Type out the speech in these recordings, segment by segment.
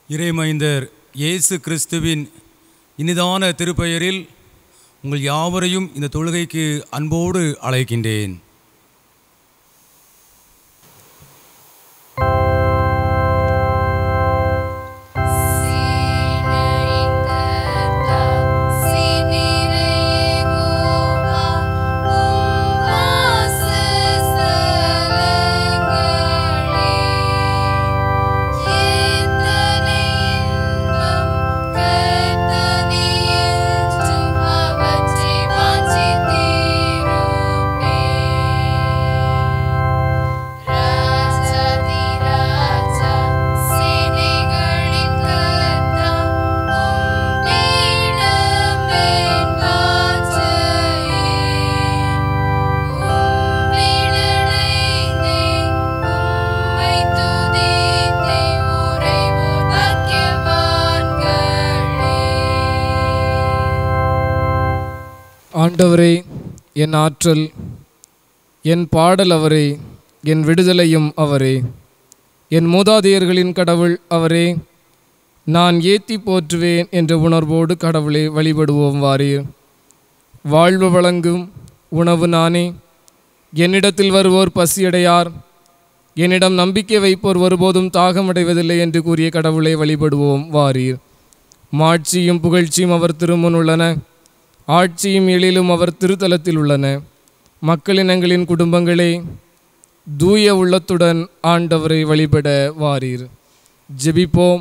இறைமைந்தர் இயேசு கிறிஸ்துவின் இனிதான திருப்பெயரில் உங்கள் யாவரையும் இந்த தொழுகைக்கு அன்போடு அழைக்கின்றேன் ஆண்டவரே என் ஆற்றல் என் பாடல் அவரே என் விடுதலையும் அவரே என் மூதாதையர்களின் கடவுள் அவரே நான் ஏத்தி போற்றுவேன் என்ற உணர்வோடு கடவுளை வழிபடுவோம் வாரீர் வாழ்வு வழங்கும் உணவு நானே என்னிடத்தில் வருவோர் பசியடையார் என்னிடம் நம்பிக்கை வைப்போர் ஒருபோதும் தாகமடைவதில்லை என்று கூறிய கடவுளை வழிபடுவோம் வாரீர் மாட்சியும் புகழ்ச்சியும் அவர் திருமுன் உள்ளன ஆட்சியும் எழிலும் அவர் திருத்தலத்தில் உள்ளன மக்களினங்களின் குடும்பங்களே தூய உள்ளத்துடன் ஆண்டவரை வழிபட வாரீர் ஜெபிப்போம்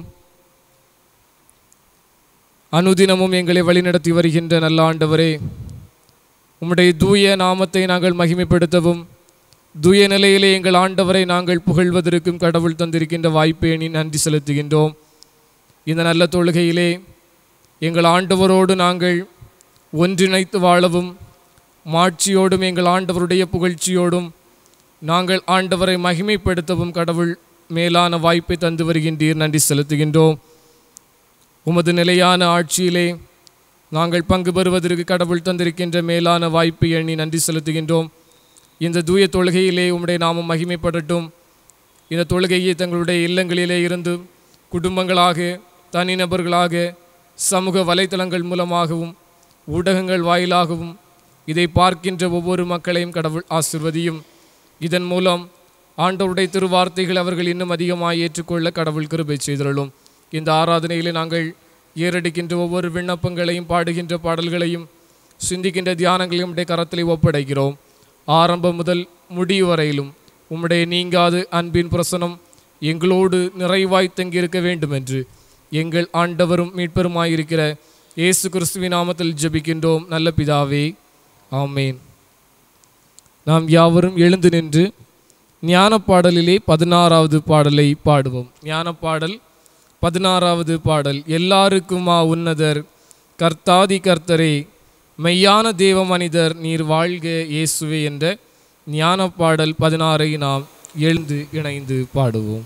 அனுதினமும் எங்களை வழிநடத்தி வருகின்ற நல்ல ஆண்டவரே உம்முடைய தூய நாமத்தை நாங்கள் மகிமைப்படுத்தவும் தூய நிலையிலே எங்கள் ஆண்டவரை நாங்கள் புகழ்வதற்கும் கடவுள் தந்திருக்கின்ற வாய்ப்பை எண்ணி நன்றி செலுத்துகின்றோம் இந்த நல்ல தொழுகையிலே எங்கள் ஆண்டவரோடு நாங்கள் ஒன்றிணைத்து வாழவும் மாட்சியோடும் எங்கள் ஆண்டவருடைய புகழ்ச்சியோடும் நாங்கள் ஆண்டவரை மகிமைப்படுத்தவும் கடவுள் மேலான வாய்ப்பை தந்து வருகின்றீர் நன்றி செலுத்துகின்றோம் உமது நிலையான ஆட்சியிலே நாங்கள் பங்கு பெறுவதற்கு கடவுள் தந்திருக்கின்ற மேலான வாய்ப்பை எண்ணி நன்றி செலுத்துகின்றோம் இந்த தூய தொழுகையிலே உம்முடைய நாமம் மகிமைப்படட்டும் இந்த தொழுகையை தங்களுடைய இல்லங்களிலே இருந்து குடும்பங்களாக தனிநபர்களாக சமூக வலைத்தளங்கள் மூலமாகவும் ஊடகங்கள் வாயிலாகவும் இதை பார்க்கின்ற ஒவ்வொரு மக்களையும் கடவுள் ஆசிர்வதியும் இதன் மூலம் ஆண்டவருடைய திருவார்த்தைகள் அவர்கள் இன்னும் அதிகமாக ஏற்றுக்கொள்ள கடவுள் கிருபை செய்தருளும் இந்த ஆராதனையிலே நாங்கள் ஏறடிக்கின்ற ஒவ்வொரு விண்ணப்பங்களையும் பாடுகின்ற பாடல்களையும் சிந்திக்கின்ற தியானங்களையும் உடைய கரத்திலே ஒப்படைக்கிறோம் ஆரம்பம் முதல் முடிவு வரையிலும் உம்முடைய நீங்காது அன்பின் பிரசனம் எங்களோடு நிறைவாய் தங்கியிருக்க வேண்டும் என்று எங்கள் ஆண்டவரும் மீட்பெருமாயிருக்கிற இயேசு கிறிஸ்துவின் நாமத்தில் ஜெபிக்கின்றோம் நல்ல பிதாவே ஆமேன் நாம் யாவரும் எழுந்து நின்று ஞான பாடலிலே பதினாறாவது பாடலை பாடுவோம் ஞான பாடல் பதினாறாவது பாடல் எல்லாருக்குமா உன்னதர் கர்த்தாதி கர்த்தரே மெய்யான தேவ மனிதர் நீர் வாழ்க இயேசுவே என்ற ஞான பாடல் பதினாறை நாம் எழுந்து இணைந்து பாடுவோம்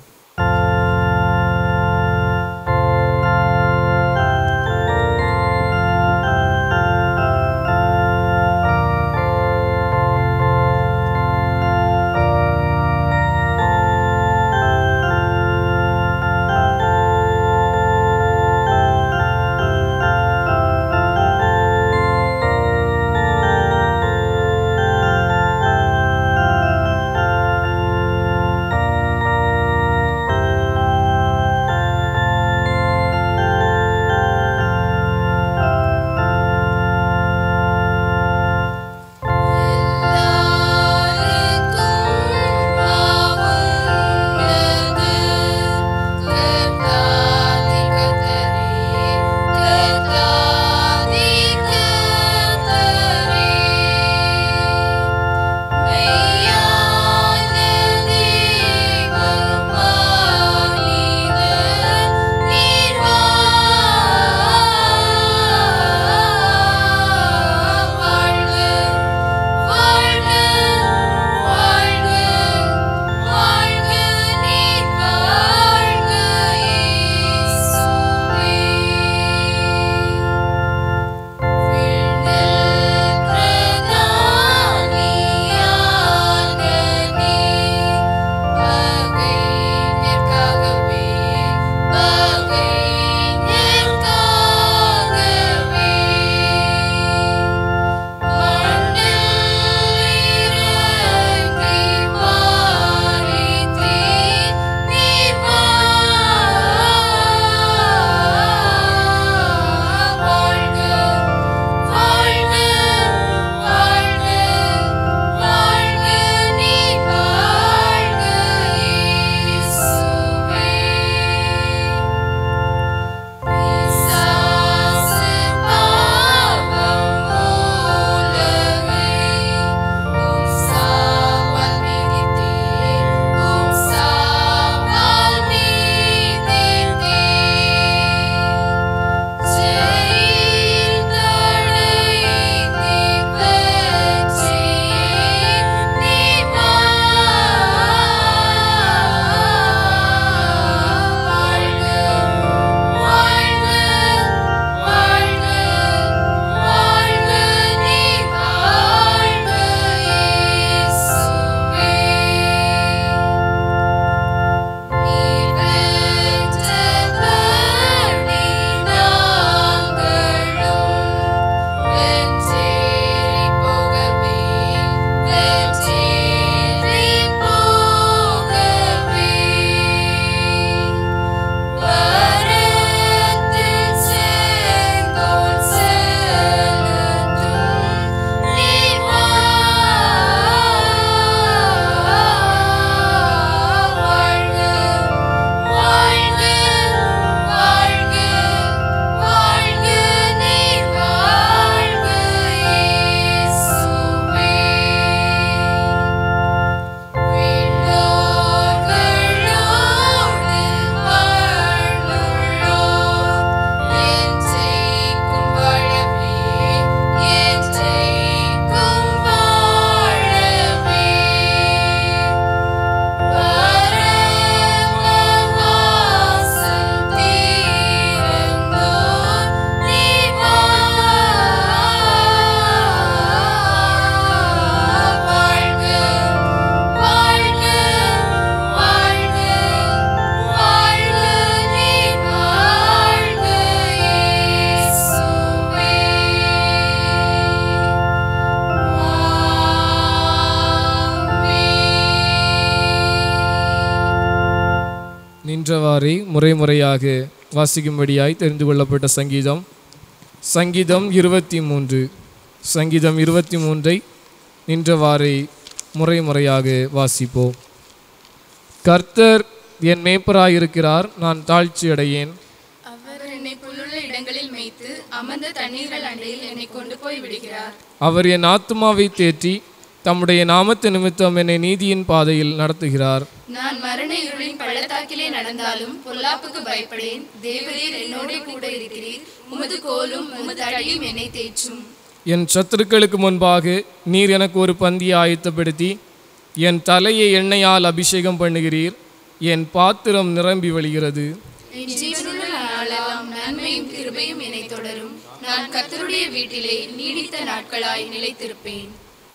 நின்றவாறே முறை முறையாக வாசிக்கும்படியாய் தெரிந்து கொள்ளப்பட்ட சங்கீதம் சங்கீதம் இருபத்தி மூன்று சங்கீதம் இருபத்தி மூன்றை நின்றவாறே முறை முறையாக வாசிப்போம் கர்த்தர் என் மேய்ப்பராயிருக்கிறார் நான் தாழ்ச்சி அடையேன் அவர் என்னை புல்லுள்ள இடங்களில் மேய்த்து அமர்ந்த தண்ணீர்கள் அண்டையில் என்னை கொண்டு போய் விடுகிறார் அவர் என் ஆத்துமாவை தேற்றி தம்முடைய நாமத்து நிமித்தம் என்னை நீதியின் பாதையில் நடத்துகிறார் நான் மரண இருளின் பள்ளத்தாக்கிலே நடந்தாலும் பொல்லாப்புக்கு பயப்படேன் தேவரீர் என்னோடே கூட இருக்கிறீர் உமது கோலும் உமது அடியும் என்னை தேற்றும் என் சத்துருக்களுக்கு முன்பாக நீர் எனக்கு ஒரு பந்தியை ஆயத்தப்படுத்தி என் தலையை எண்ணெயால் அபிஷேகம் பண்ணுகிறீர் என் பாத்திரம் நிரம்பி வழிகிறது என் ஜீவனுள்ள நாளெல்லாம் நன்மையும் கிருபையும் என்னை தொடரும் நான் கர்த்தருடைய வீட்டிலே நீடித்த நாட்களாய் நிலைத்திருப்பேன்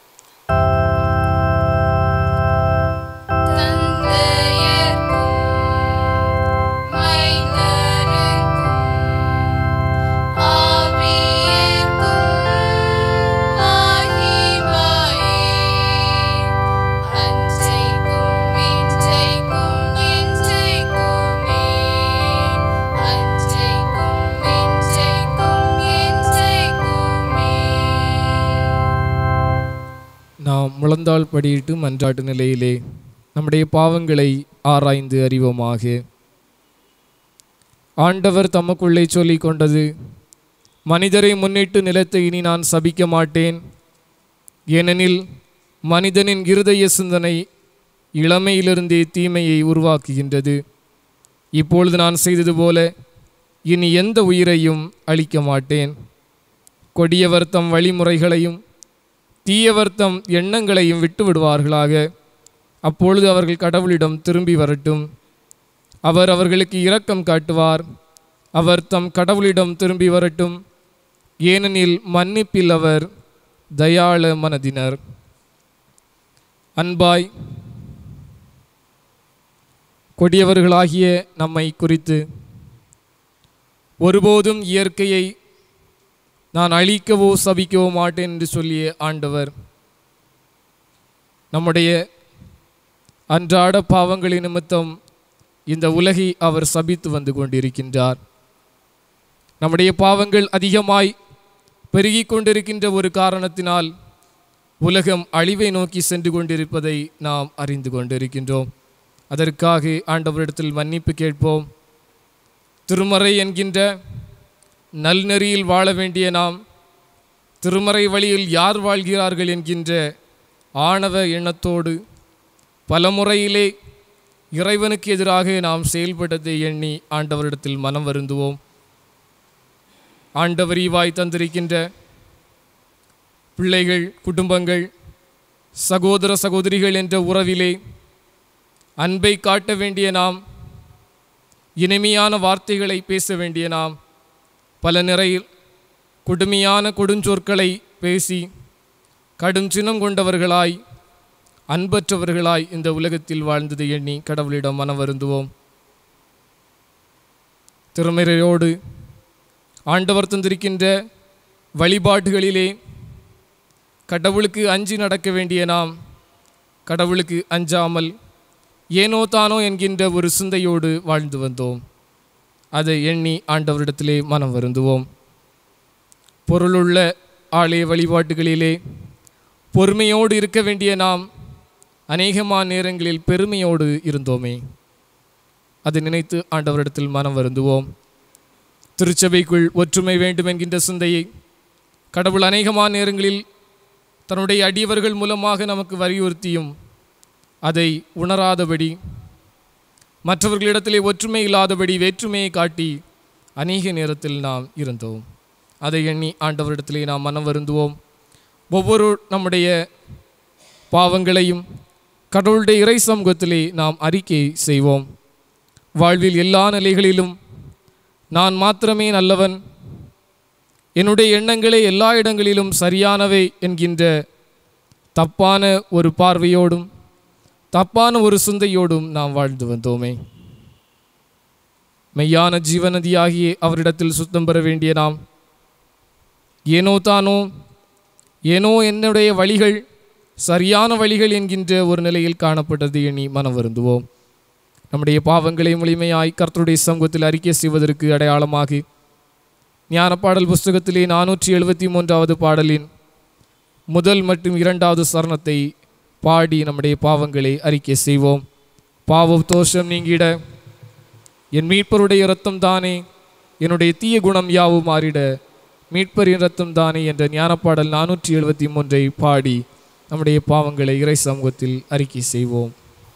தந்தையர்க்கும் மைந்தருக்கும் ஆவியர்க்கும் மகிமையே அன்றைக்கும் இன்றைக்கும் என்றைக்குமே அன்றைக்கும் இன்றைக்கும் என்றைக்குமே நாம் முழந்தாள் படியிட்டு மன்றாட்டு நிலையிலே நம்முடைய பாவங்களை ஆராய்ந்து அறிவோமாக ஆண்டவர் தமக்குள்ளே சொல்லிக் கொண்டது மனிதரை முன்னிட்டு நிலத்தை இனி நான் சபிக்க மாட்டேன் ஏனெனில் மனிதனின் இருதய சிந்தனை இளமையிலிருந்தே தீமையை உருவாக்குகின்றது இப்பொழுது நான் செய்தது போல இனி எந்த உயிரையும் அழிக்க மாட்டேன் கொடியவர் தம் வழிமுறைகளையும் தீயவர் தம் எண்ணங்களையும் விட்டு விடுவார்களாக அப்பொழுது அவர்கள் கடவுளிடம் திரும்பி வரட்டும் அவர் அவர்களுக்கு இரக்கம் காட்டுவார் அவர் தம் கடவுளிடம் திரும்பி வரட்டும் ஏனெனில் மன்னிப்பில் அவர் தயாள மனதினர் அன்பாய் கொடியவர்களாகிய நம்மை குறித்து ஒருபோதும் இயற்கையை நான் அழிக்கவோ சபிக்கவோ மாட்டேன் என்று சொல்லிய ஆண்டவர் நம்முடைய அன்றாட பாவங்களின் நிமித்தம் இந்த உலகை அவர் சபித்து வந்து கொண்டிருக்கின்றார் நம்முடைய பாவங்கள் அதிகமாய் பெருகிக் கொண்டிருக்கின்ற ஒரு காரணத்தினால் உலகம் அழிவை நோக்கி சென்று கொண்டிருப்பதை நாம் அறிந்து கொண்டிருக்கின்றோம் அதற்காக ஆண்டவரிடத்தில் மன்னிப்பு கேட்போம் திருமறை என்கின்ற நல்நெறியில் வாழ வேண்டிய நாம் திருமறை வழியில் யார் வாழ்கிறார்கள் என்கின்ற ஆணவ எண்ணத்தோடு பல முறையிலே இறைவனுக்கு எதிராக நாம் செயல்பட்டதை எண்ணி ஆண்டவரிடத்தில் மனம் வருந்துவோம் ஆண்டவர் ஈவாய் தந்திருக்கின்ற பிள்ளைகள் குடும்பங்கள் சகோதர சகோதரிகள் என்ற உறவிலே அன்பை காட்ட வேண்டிய நாம் இனிமையான வார்த்தைகளை பேச வேண்டிய நாம் பல நிறையில் கொடுமையான கொடுஞ்சொற்களை பேசி கடும் சினம் கொண்டவர்களாய் அன்பற்றவர்களாய் இந்த உலகத்தில் வாழ்ந்ததை எண்ணி கடவுளிடம் மனம் வருந்துவோம் திருமறையோடு ஆண்டவர் தந்திருக்கின்ற வழிபாட்டுகளிலே கடவுளுக்கு அஞ்சி நடக்க வேண்டிய நாம் கடவுளுக்கு அஞ்சாமல் ஏனோ தானோ என்கின்ற ஒரு சிந்தையோடு வாழ்ந்து வந்தோம் அதை எண்ணி ஆண்டவரிடத்திலே மனம் வருந்துவோம் பொருளுள்ள ஆலய வழிபாட்டுகளிலே பொறுமையோடு இருக்க வேண்டிய நாம் அநேகமான நேரங்களில் பெருமையோடு இருந்தோமே அதை நினைத்து ஆண்டவரிடத்தில் மனம் வருந்துவோம் திருச்சபைக்குள் ஒற்றுமை வேண்டும் என்கின்ற சிந்தையை கடவுள் அநேகமான நேரங்களில் தன்னுடைய அடியவர்கள் மூலமாக நமக்கு வலியுறுத்தியும் அதை உணராதபடி மற்றவர்களிடத்திலே ஒற்றுமை இல்லாதபடி வேற்றுமையை காட்டி அநேக நேரத்தில் நாம் இருந்தோம் அதை எண்ணி ஆண்டவரிடத்திலே நாம் மனம் வருந்துவோம் ஒவ்வொரு நம்முடைய பாவங்களையும் கடவுளுடைய இறை சமூகத்திலே நாம் அறிக்கை செய்வோம் வாழ்வில் எல்லா நிலைகளிலும் நான் மாத்திரமே நல்லவன் என்னுடைய எண்ணங்களே எல்லா இடங்களிலும் சரியானவை என்கின்ற தப்பான ஒரு பார்வையோடும் தப்பான ஒரு சிந்தையோடும் நாம் வாழ்ந்து வந்தோமே மெய்யான ஜீவநதியாகிய அவரிடத்தில் சுத்தம் பெற வேண்டிய நாம் ஏனோ தானோ ஏனோ என்னுடைய வழிகள் சரியான வழிகள் என்கின்ற ஒரு நிலையில் காணப்பட்டது எண்ணி மனம் வருந்துவோம் நம்முடைய பாவங்களை முழுமையாய் கர்த்தருடைய சமூகத்தில் அறிக்கை செய்வதற்கு அடையாளமாகி ஞானப்பாடல் புஸ்தகத்திலே நானூற்றி எழுபத்தி மூன்றாவது பாடலின் முதல் மற்றும் இரண்டாவது சரணத்தை பாடி நம்முடைய பாவங்களை அறிக்கை செய்வோம் பாவ தோஷம் நீங்கிட என் மீட்பருடைய இரத்தம் தானே என்னுடைய தீய குணம் யாவும் மாறிட மீட்பரின் இரத்தம் தானே என்ற ஞானப்பாடல் நானூற்றி எழுபத்தி மூன்றை பாடி நம்முடைய பாவங்களை இறை சமூகத்தில் அறிக்கை செய்வோம்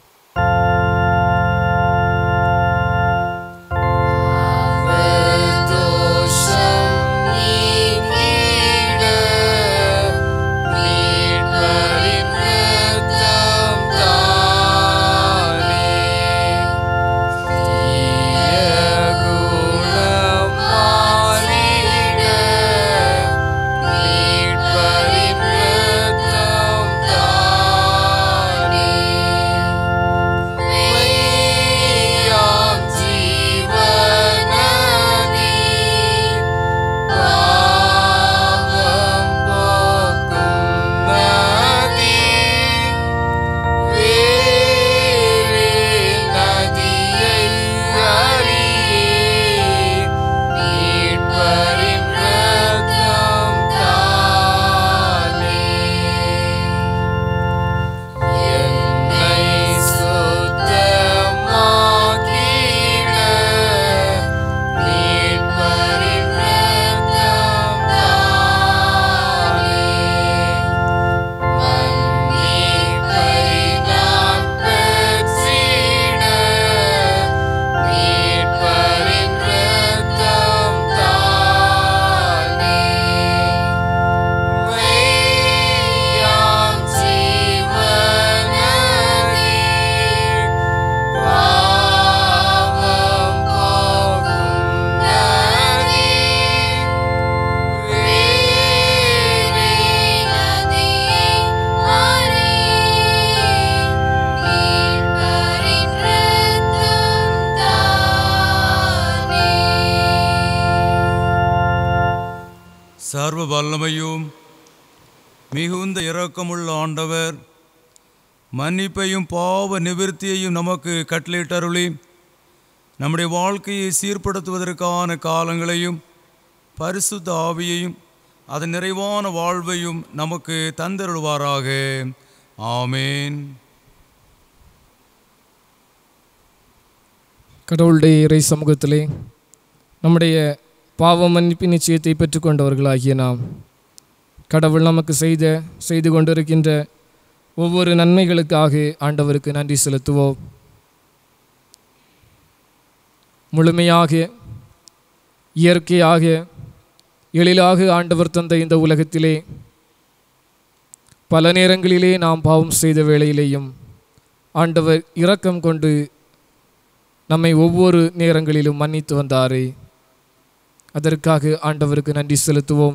சர்வ வல்லமையும் மிகுந்த இரக்கமுள்ள ஆண்டவர் மன்னிப்பையும் பாவ நிவிர்த்தியையும் நமக்கு கட்டளையிட்டருளி நம்முடைய வாழ்க்கையை சீர்படுத்துவதற்கான காலங்களையும் பரிசுத்த ஆவியையும் அதன் நிறைவான வாழ்வையும் நமக்கு தந்தருள்வாராக ஆமேன் கடவுளுடைய இறை சமூகத்திலே நம்முடைய பாவ மன்னிப்பு நிச்சயத்தை பெற்றுக்கொண்டவர்களாகிய நாம் கடவுள் நமக்கு செய்த செய்து கொண்டிருக்கின்ற ஒவ்வொரு நன்மைகளுக்காக ஆண்டவருக்கு நன்றி செலுத்துவோம் முழுமையாக இயற்கையாக எழிலாக ஆண்டவர் தந்த இந்த உலகத்திலே பல நேரங்களிலே நாம் பாவம் செய்த வேளையிலேயும் ஆண்டவர் இரக்கம் கொண்டு நம்மை ஒவ்வொரு நேரங்களிலும் மன்னித்து வந்தாரே அதற்காக ஆண்டவருக்கு நன்றி செலுத்துவோம்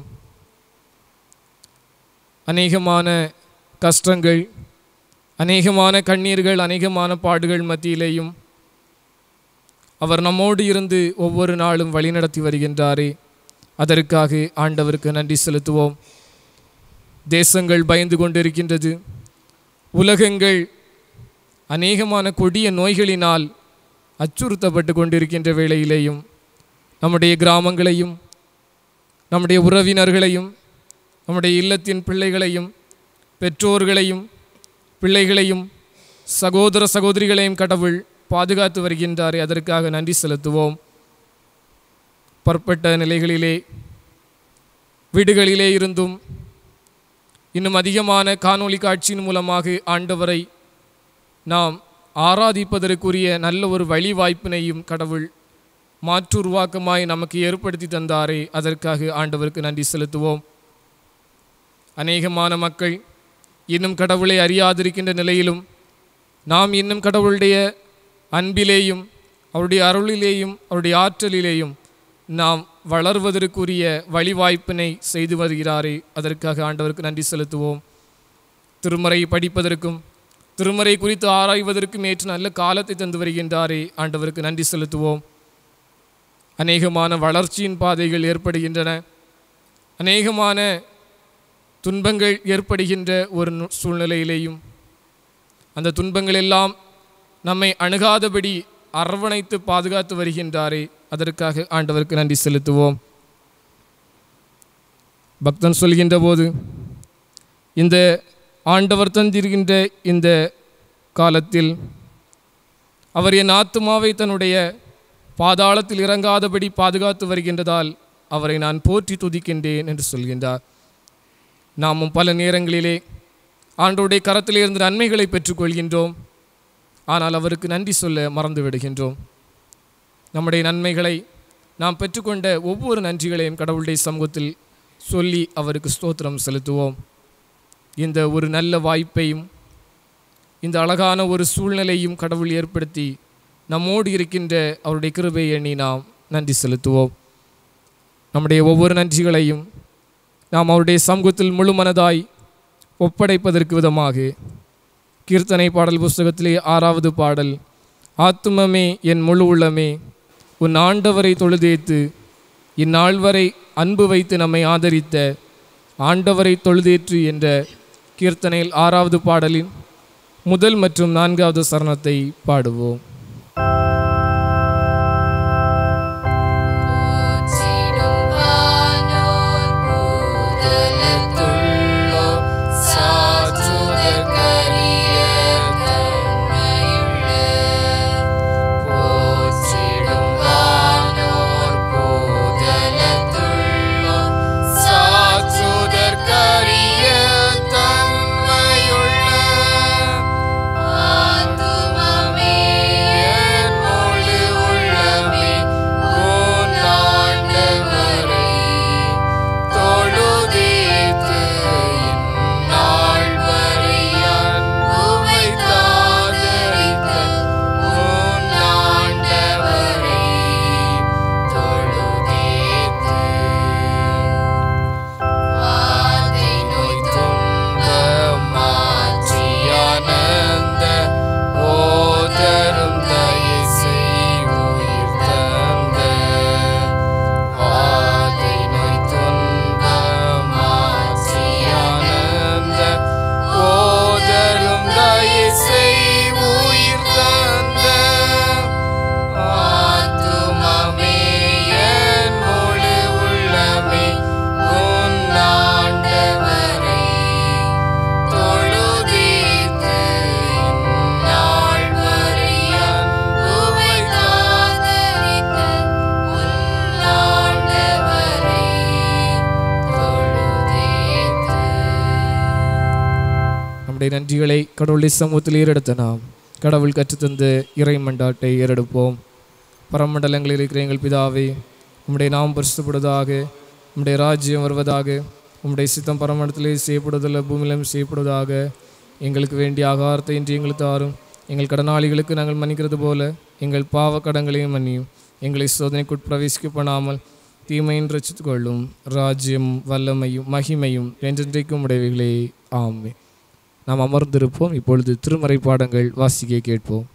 அநேகமான கஷ்டங்கள் அநேகமான கண்ணீர்கள் அநேகமான பாடுகள் மத்தியிலேயும் அவர் நம்மோடு இருந்து ஒவ்வொரு நாளும் வழிநடத்தி வருகின்றாரே அதற்காக ஆண்டவருக்கு நன்றி செலுத்துவோம் தேசங்கள் பயந்து கொண்டிருக்கின்றது உலகங்கள் அநேகமான கொடிய நோய்களினால் அச்சுறுத்தப்பட்டு கொண்டிருக்கின்ற வேளையிலேயும் நம்முடைய கிராமங்களையும் நம்முடைய உறவினர்களையும் நம்முடைய இல்லத்தின் பிள்ளைகளையும் பெற்றோர்களையும் பிள்ளைகளையும் சகோதர சகோதரிகளையும் கடவுள் பாதுகாத்து வருகின்றாரே அதற்காக நன்றி செலுத்துவோம் பற்பட்ட நிலைகளிலே வீடுகளிலே இருந்தும் இன்னும் அதிகமான காணொளி காட்சியின் மூலமாக ஆண்டவரை நாம் ஆராதிப்பதற்குரிய நல்ல ஒரு வழி வாய்ப்பினையும் கடவுள் மாற்றுருவாக்கமாய் நமக்கு ஏற்படுத்தி தந்தாரே அதற்காக ஆண்டவருக்கு நன்றி செலுத்துவோம் அநேகமான மக்கள் இன்னும் கடவுளை அறியாதிருக்கின்ற நிலையிலும் நாம் இன்னும் கடவுளுடைய அன்பிலேயும் அவருடைய அருளிலேயும் அவருடைய ஆற்றலிலேயும் நாம் வளர்வதற்குரிய வழிவாய்ப்பினை செய்து வருகிறாரே அதற்காக ஆண்டவருக்கு நன்றி செலுத்துவோம் திருமறை படிப்பதற்கும் திருமறை குறித்து ஆராய்வதற்கும் ஏற்ற நல்ல காலத்தை தந்து வருகின்றாரே ஆண்டவருக்கு நன்றி செலுத்துவோம் அநேகமான வளர்ச்சியின் பாதைகள் ஏற்படுகின்றன அநேகமான துன்பங்கள் ஏற்படுகின்ற ஒரு நு- சூழ்நிலையிலேயும் அந்த துன்பங்கள் எல்லாம் நம்மை அணுகாதபடி அரவணைத்து பாதுகாத்து வருகின்றாரே அதற்காக ஆண்டவருக்கு நன்றி செலுத்துவோம் பக்தன் சொல்கின்ற போது இந்த ஆண்டவர் தந்திருக்கின்ற இந்த காலத்தில் அவர் என் ஆத்துமாவை தன்னுடைய பாதாளத்தில் இறங்காதபடி பாதுகாத்து வருகின்றதால் அவரை நான் போற்றி துதிக்கின்றேன் என்று சொல்கின்றார் நாமும் பல நேரங்களிலே ஆண்டோடைய கரத்திலிருந்து நன்மைகளை பெற்றுக்கொள்கின்றோம் ஆனால் அவருக்கு நன்றி சொல்ல மறந்து விடுகின்றோம் நம்முடைய நன்மைகளை நாம் பெற்றுக்கொண்ட ஒவ்வொரு நன்றிகளையும் கடவுளுடைய சமூகத்தில் சொல்லி அவருக்கு ஸ்தோத்திரம் செலுத்துவோம் இந்த ஒரு நல்ல வாய்ப்பையும் இந்த அழகான ஒரு சூழ்நிலையும் கடவுள் ஏற்படுத்தி நம்மோடு இருக்கின்ற அவருடைய கிருபையை எண்ணி நாம் நன்றி செலுத்துவோம் நம்முடைய ஒவ்வொரு நன்றிகளையும் நாம் அவருடைய சமூகத்தில் முழு மனதாய் ஒப்படைப்பதற்கு விதமாக கீர்த்தனை பாடல் புஸ்தகத்திலே ஆறாவது பாடல் ஆத்துமமே என் முழு உள்ளமே உன் ஆண்டவரை தொழுதேத்து இந்நாள் வரை அன்பு வைத்து நம்மை ஆதரித்த ஆண்டவரை தொழுதேற்று என்ற கீர்த்தனையில் ஆறாவது பாடலின் முதல் மற்றும் நான்காவது சரணத்தை பாடுவோம் போற்றிடும் வானோர் பூதலத்துள்ளோர் சாற்றுதற்கரிய தன்மையுள்ள. போற்றிடும் வானோர் பூதலத்துள்ளோர் சாற்றுதற்கரிய தன்மையுள்ள. ஆத்துமமே என் முழு உள்ளமே உன் ஆண்டவரை தொழுதேத்து இந்நாள் வரை அன்புமை தாதரித்த உன் ஆண்டவரை தொழுதேத்து வாதை நோய் துன்பம் மாற்றி ஆனந்த ஓதரும் தயை செய் உயிர் தந்த வாதை நோய் துன்பம் மாற்றி ஆனந்த ஓதரும் தயை செய் உயிர் தந்த ஆத்துமமே என் முழு உள்ளமே உன் ஆண்டவரை தொழுதேத்து இந்நாள் வரை அன்புமை தாதரித்த உன் ஆண்டவரை தொழுதேத்து நம்முடைய நன்றிகளை கடவுளுடைய சமூகத்தில் ஏறெடுத்த நாம் கடவுள் கற்றுத்தந்த இறை மண்டாட்டை ஏறெடுப்போம் பரமண்டலங்களில் இருக்கிற எங்கள் பிதாவே உம்முடைய நாம் பரிசுப்படுவதாக உம்முடைய ராஜ்யம் வருவதாக உம்முடைய சித்தம் பரமண்டலத்திலே செய்யப்படுவதில்ல பூமியிலும் செய்யப்படுவதாக எங்களுக்கு வேண்டிய ஆகாரத்தை இன்று எங்களுக்கு தாரும் எங்கள் கடனாளிகளுக்கு நாங்கள் மன்னிக்கிறது போல எங்கள் பாவ கடங்களையும் மன்னியும் எங்களை சோதனைக்குட் பிரவேசிக்க பண்ணாமல் தீமையின் ரசித்துக் கொள்ளும் ராஜ்யம் வல்லமையும் மகிமையும் என்றென்றைக்கும் உடையவைகளே ஆமே நாம் அமர்ந்திருப்போம் இப்பொழுது திருமறை பாடங்கள் வாசிக்க கேட்போம்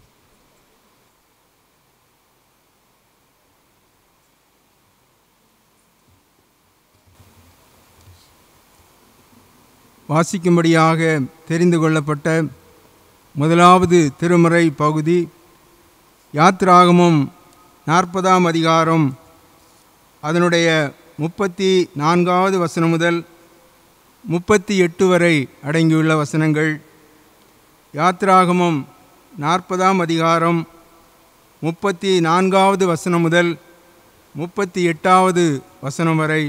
வாசிக்கும்படியாக தெரிந்து கொள்ளப்பட்ட முதலாவது திருமுறை பகுதி யாத்ராகமும் நாற்பதாம் அதிகாரம் அதனுடைய முப்பத்தி நான்காவது வசனம் முதல் முப்பத்தி எட்டு வரை அடங்கியுள்ள வசனங்கள் யாத்ராகமம் நாற்பதாம் அதிகாரம் முப்பத்தி நான்காவது வசனம் முதல் முப்பத்தி எட்டாவது வசனம் வரை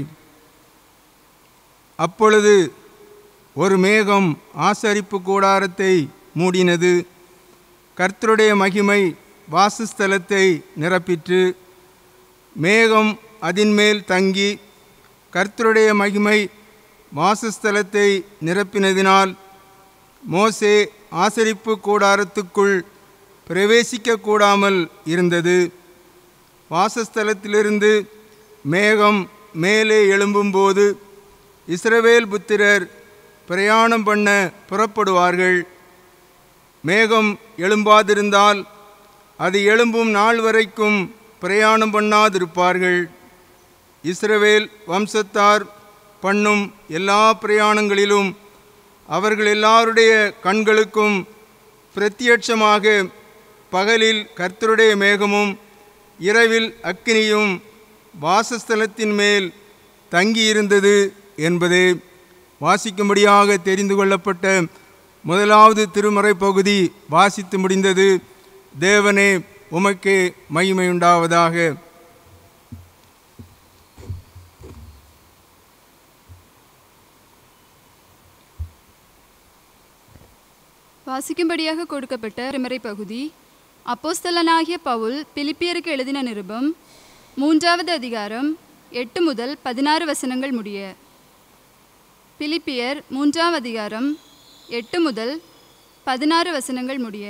அப்பொழுது ஒரு மேகம் ஆசரிப்பு கூடாரத்தை மூடினது கர்த்தருடைய மகிமை வாசஸ்தலத்தை நிரப்பிற்று மேகம் அதின்மேல் தங்கி கர்த்தருடைய மகிமை வாசஸ்தலத்தை நிரப்பினதினால் மோசே ஆசரிப்பு கூடாரத்துக்குள் பிரவேசிக்க கூடாமல் இருந்தது வாசஸ்தலத்திலிருந்து மேகம் மேலே எழும்பும்போது இஸ்ரவேல் புத்திரர் பிரயாணம் பண்ண புறப்படுவார்கள் மேகம் எழும்பாதிருந்தால் அது எழும்பும் நாள் வரைக்கும் பிரயாணம் பண்ணாதிருப்பார்கள் இஸ்ரவேல் வம்சத்தார் பண்ணும் எல்லா பிரயாணங்களிலும் அவர்கள் எல்லாருடைய கண்களுக்கும் பிரத்யட்சமாக பகலில் கர்த்தருடைய மேகமும் இரவில் அக்கினியும் வாசஸ்தலத்தின் மேல் தங்கியிருந்தது என்பதே வாசிக்கும்படியாக தெரிந்து கொள்ளப்பட்ட முதலாவது திருமறை பகுதி வாசித்து முடிந்தது தேவனே உமக்கே மகிமையுண்டாவதாக வாசிக்கும்படியாக கொடுக்கப்பட்ட திருமறை பகுதி அப்போஸ்தலனாகிய பவுல் பிலிப்பியருக்கு எழுதின நிருபம் மூன்றாவது அதிகாரம் எட்டு முதல் பதினாறு வசனங்கள் முடிய பிலிப்பியர் மூன்றாம் அதிகாரம் எட்டு முதல் பதினாறு வசனங்கள் முடிய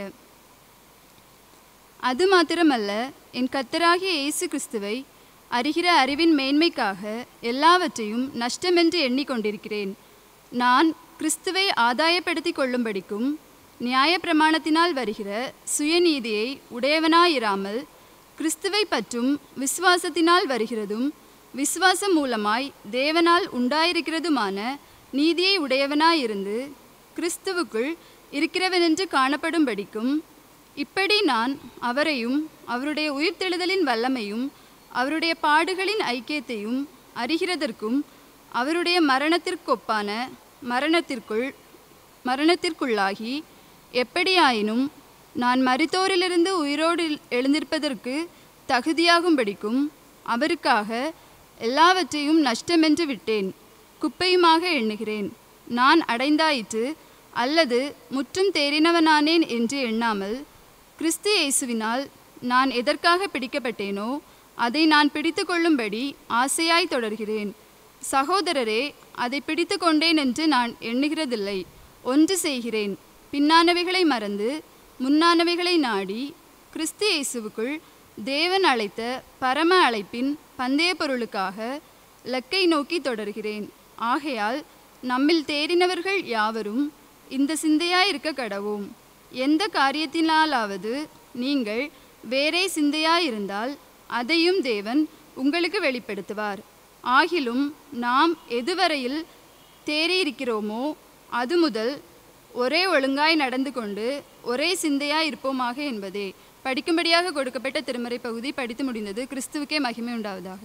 அது மாத்திரமல்ல என் கர்த்தராகிய இயேசு கிறிஸ்துவை அறிகிற அறிவின் மேன்மைக்காக எல்லாவற்றையும் நஷ்டமென்று எண்ணிக்கொண்டிருக்கிறேன் நான் கிறிஸ்துவை ஆதாயப்படுத்திக் கொள்ளும்படிக்கும் நியாயப்பிரமாணத்தினால் வருகிற சுயநீதியை உடையவனாயிராமல் கிறிஸ்துவை பற்றும் விசுவாசத்தினால் வருகிறதும் விசுவாசம் மூலமாய் தேவனால் உண்டாயிருக்கிறதுமான நீதியை உடையவனாயிருந்து கிறிஸ்துவுக்குள் இருக்கிறவனென்று காணப்படும்படிக்கும் இப்படி நான் அவரையும் அவருடைய உயிர்த்தெழுதலின் வல்லமையும் அவருடைய பாடுகளின் ஐக்கியத்தையும் அறிகிறதற்கும் அவருடைய மரணத்திற்கொப்பான மரணத்திற்குள் மரணத்திற்குள்ளாகி எப்படியாயினும் நான் மரித்தோரிலிருந்து உயிரோடு எழுந்திருப்பதற்கு தகுதியாகும்படிக்கும் அவருக்காக எல்லாவற்றையும் நஷ்டமென்று விட்டேன் குப்பையுமாக எண்ணுகிறேன் நான் அடைந்தாயிற்று அல்லது முற்றும் தேறினவனானேன் என்று எண்ணாமல் கிறிஸ்து இயேசுவினால் நான் எதற்காக பிடிக்கப்பட்டேனோ அதை நான் பிடித்து கொள்ளும்படி ஆசையாய் தொடர்கிறேன் சகோதரரே அதை பிடித்து கொண்டேன் என்று நான் எண்ணுகிறதில்லை ஒன்று செய்கிறேன் பின்னானவைகளை மறந்து முன்னானவைகளை நாடி கிறிஸ்து இயேசுவுக்குள் தேவன் அழைத்த பரம அழைப்பின் பந்தய பொருளுக்காக லக்கை நோக்கி தொடர்கிறேன் ஆகையால் நம்மில் தேறினவர்கள் யாவரும் இந்த சிந்தையாயிருக்க கடவோம் எந்த காரியத்தினாலாவது நீங்கள் வேறே சிந்தையாயிருந்தால் அதையும் தேவன் உங்களுக்கு வெளிப்படுத்துவார் ஆகிலும் நாம் எதுவரையில் தேறியிருக்கிறோமோ அது முதல் ஒரே ஒழுங்காய் நடந்து கொண்டு ஒரே சிந்தையாய் இருப்போமாக என்பதே படிக்கும்படியாக கொடுக்கப்பட்ட திருமறை பகுதி படித்து முடிந்தது கிறிஸ்துவுக்கே மகிமை உண்டாவதாக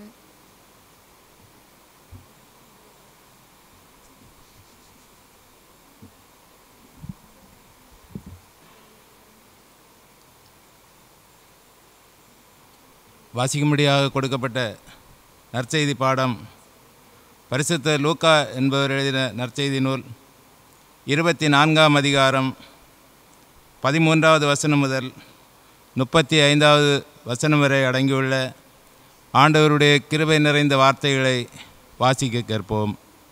வாசிக்கும்படியாக கொடுக்கப்பட்ட நற்செய்தி பாடம் பரிசுத்த லூக்கா என்பவர் எழுதின நற்செய்தி நூல் இருபத்தி நான்காம் அதிகாரம் பதிமூன்றாவது வசனம் முதல் முப்பத்தி ஐந்தாவது வசனம் வரை அடங்கியுள்ள ஆண்டவருடைய கிருபை நிறைந்த வார்த்தைகளை வாசிக்க கேட்போம்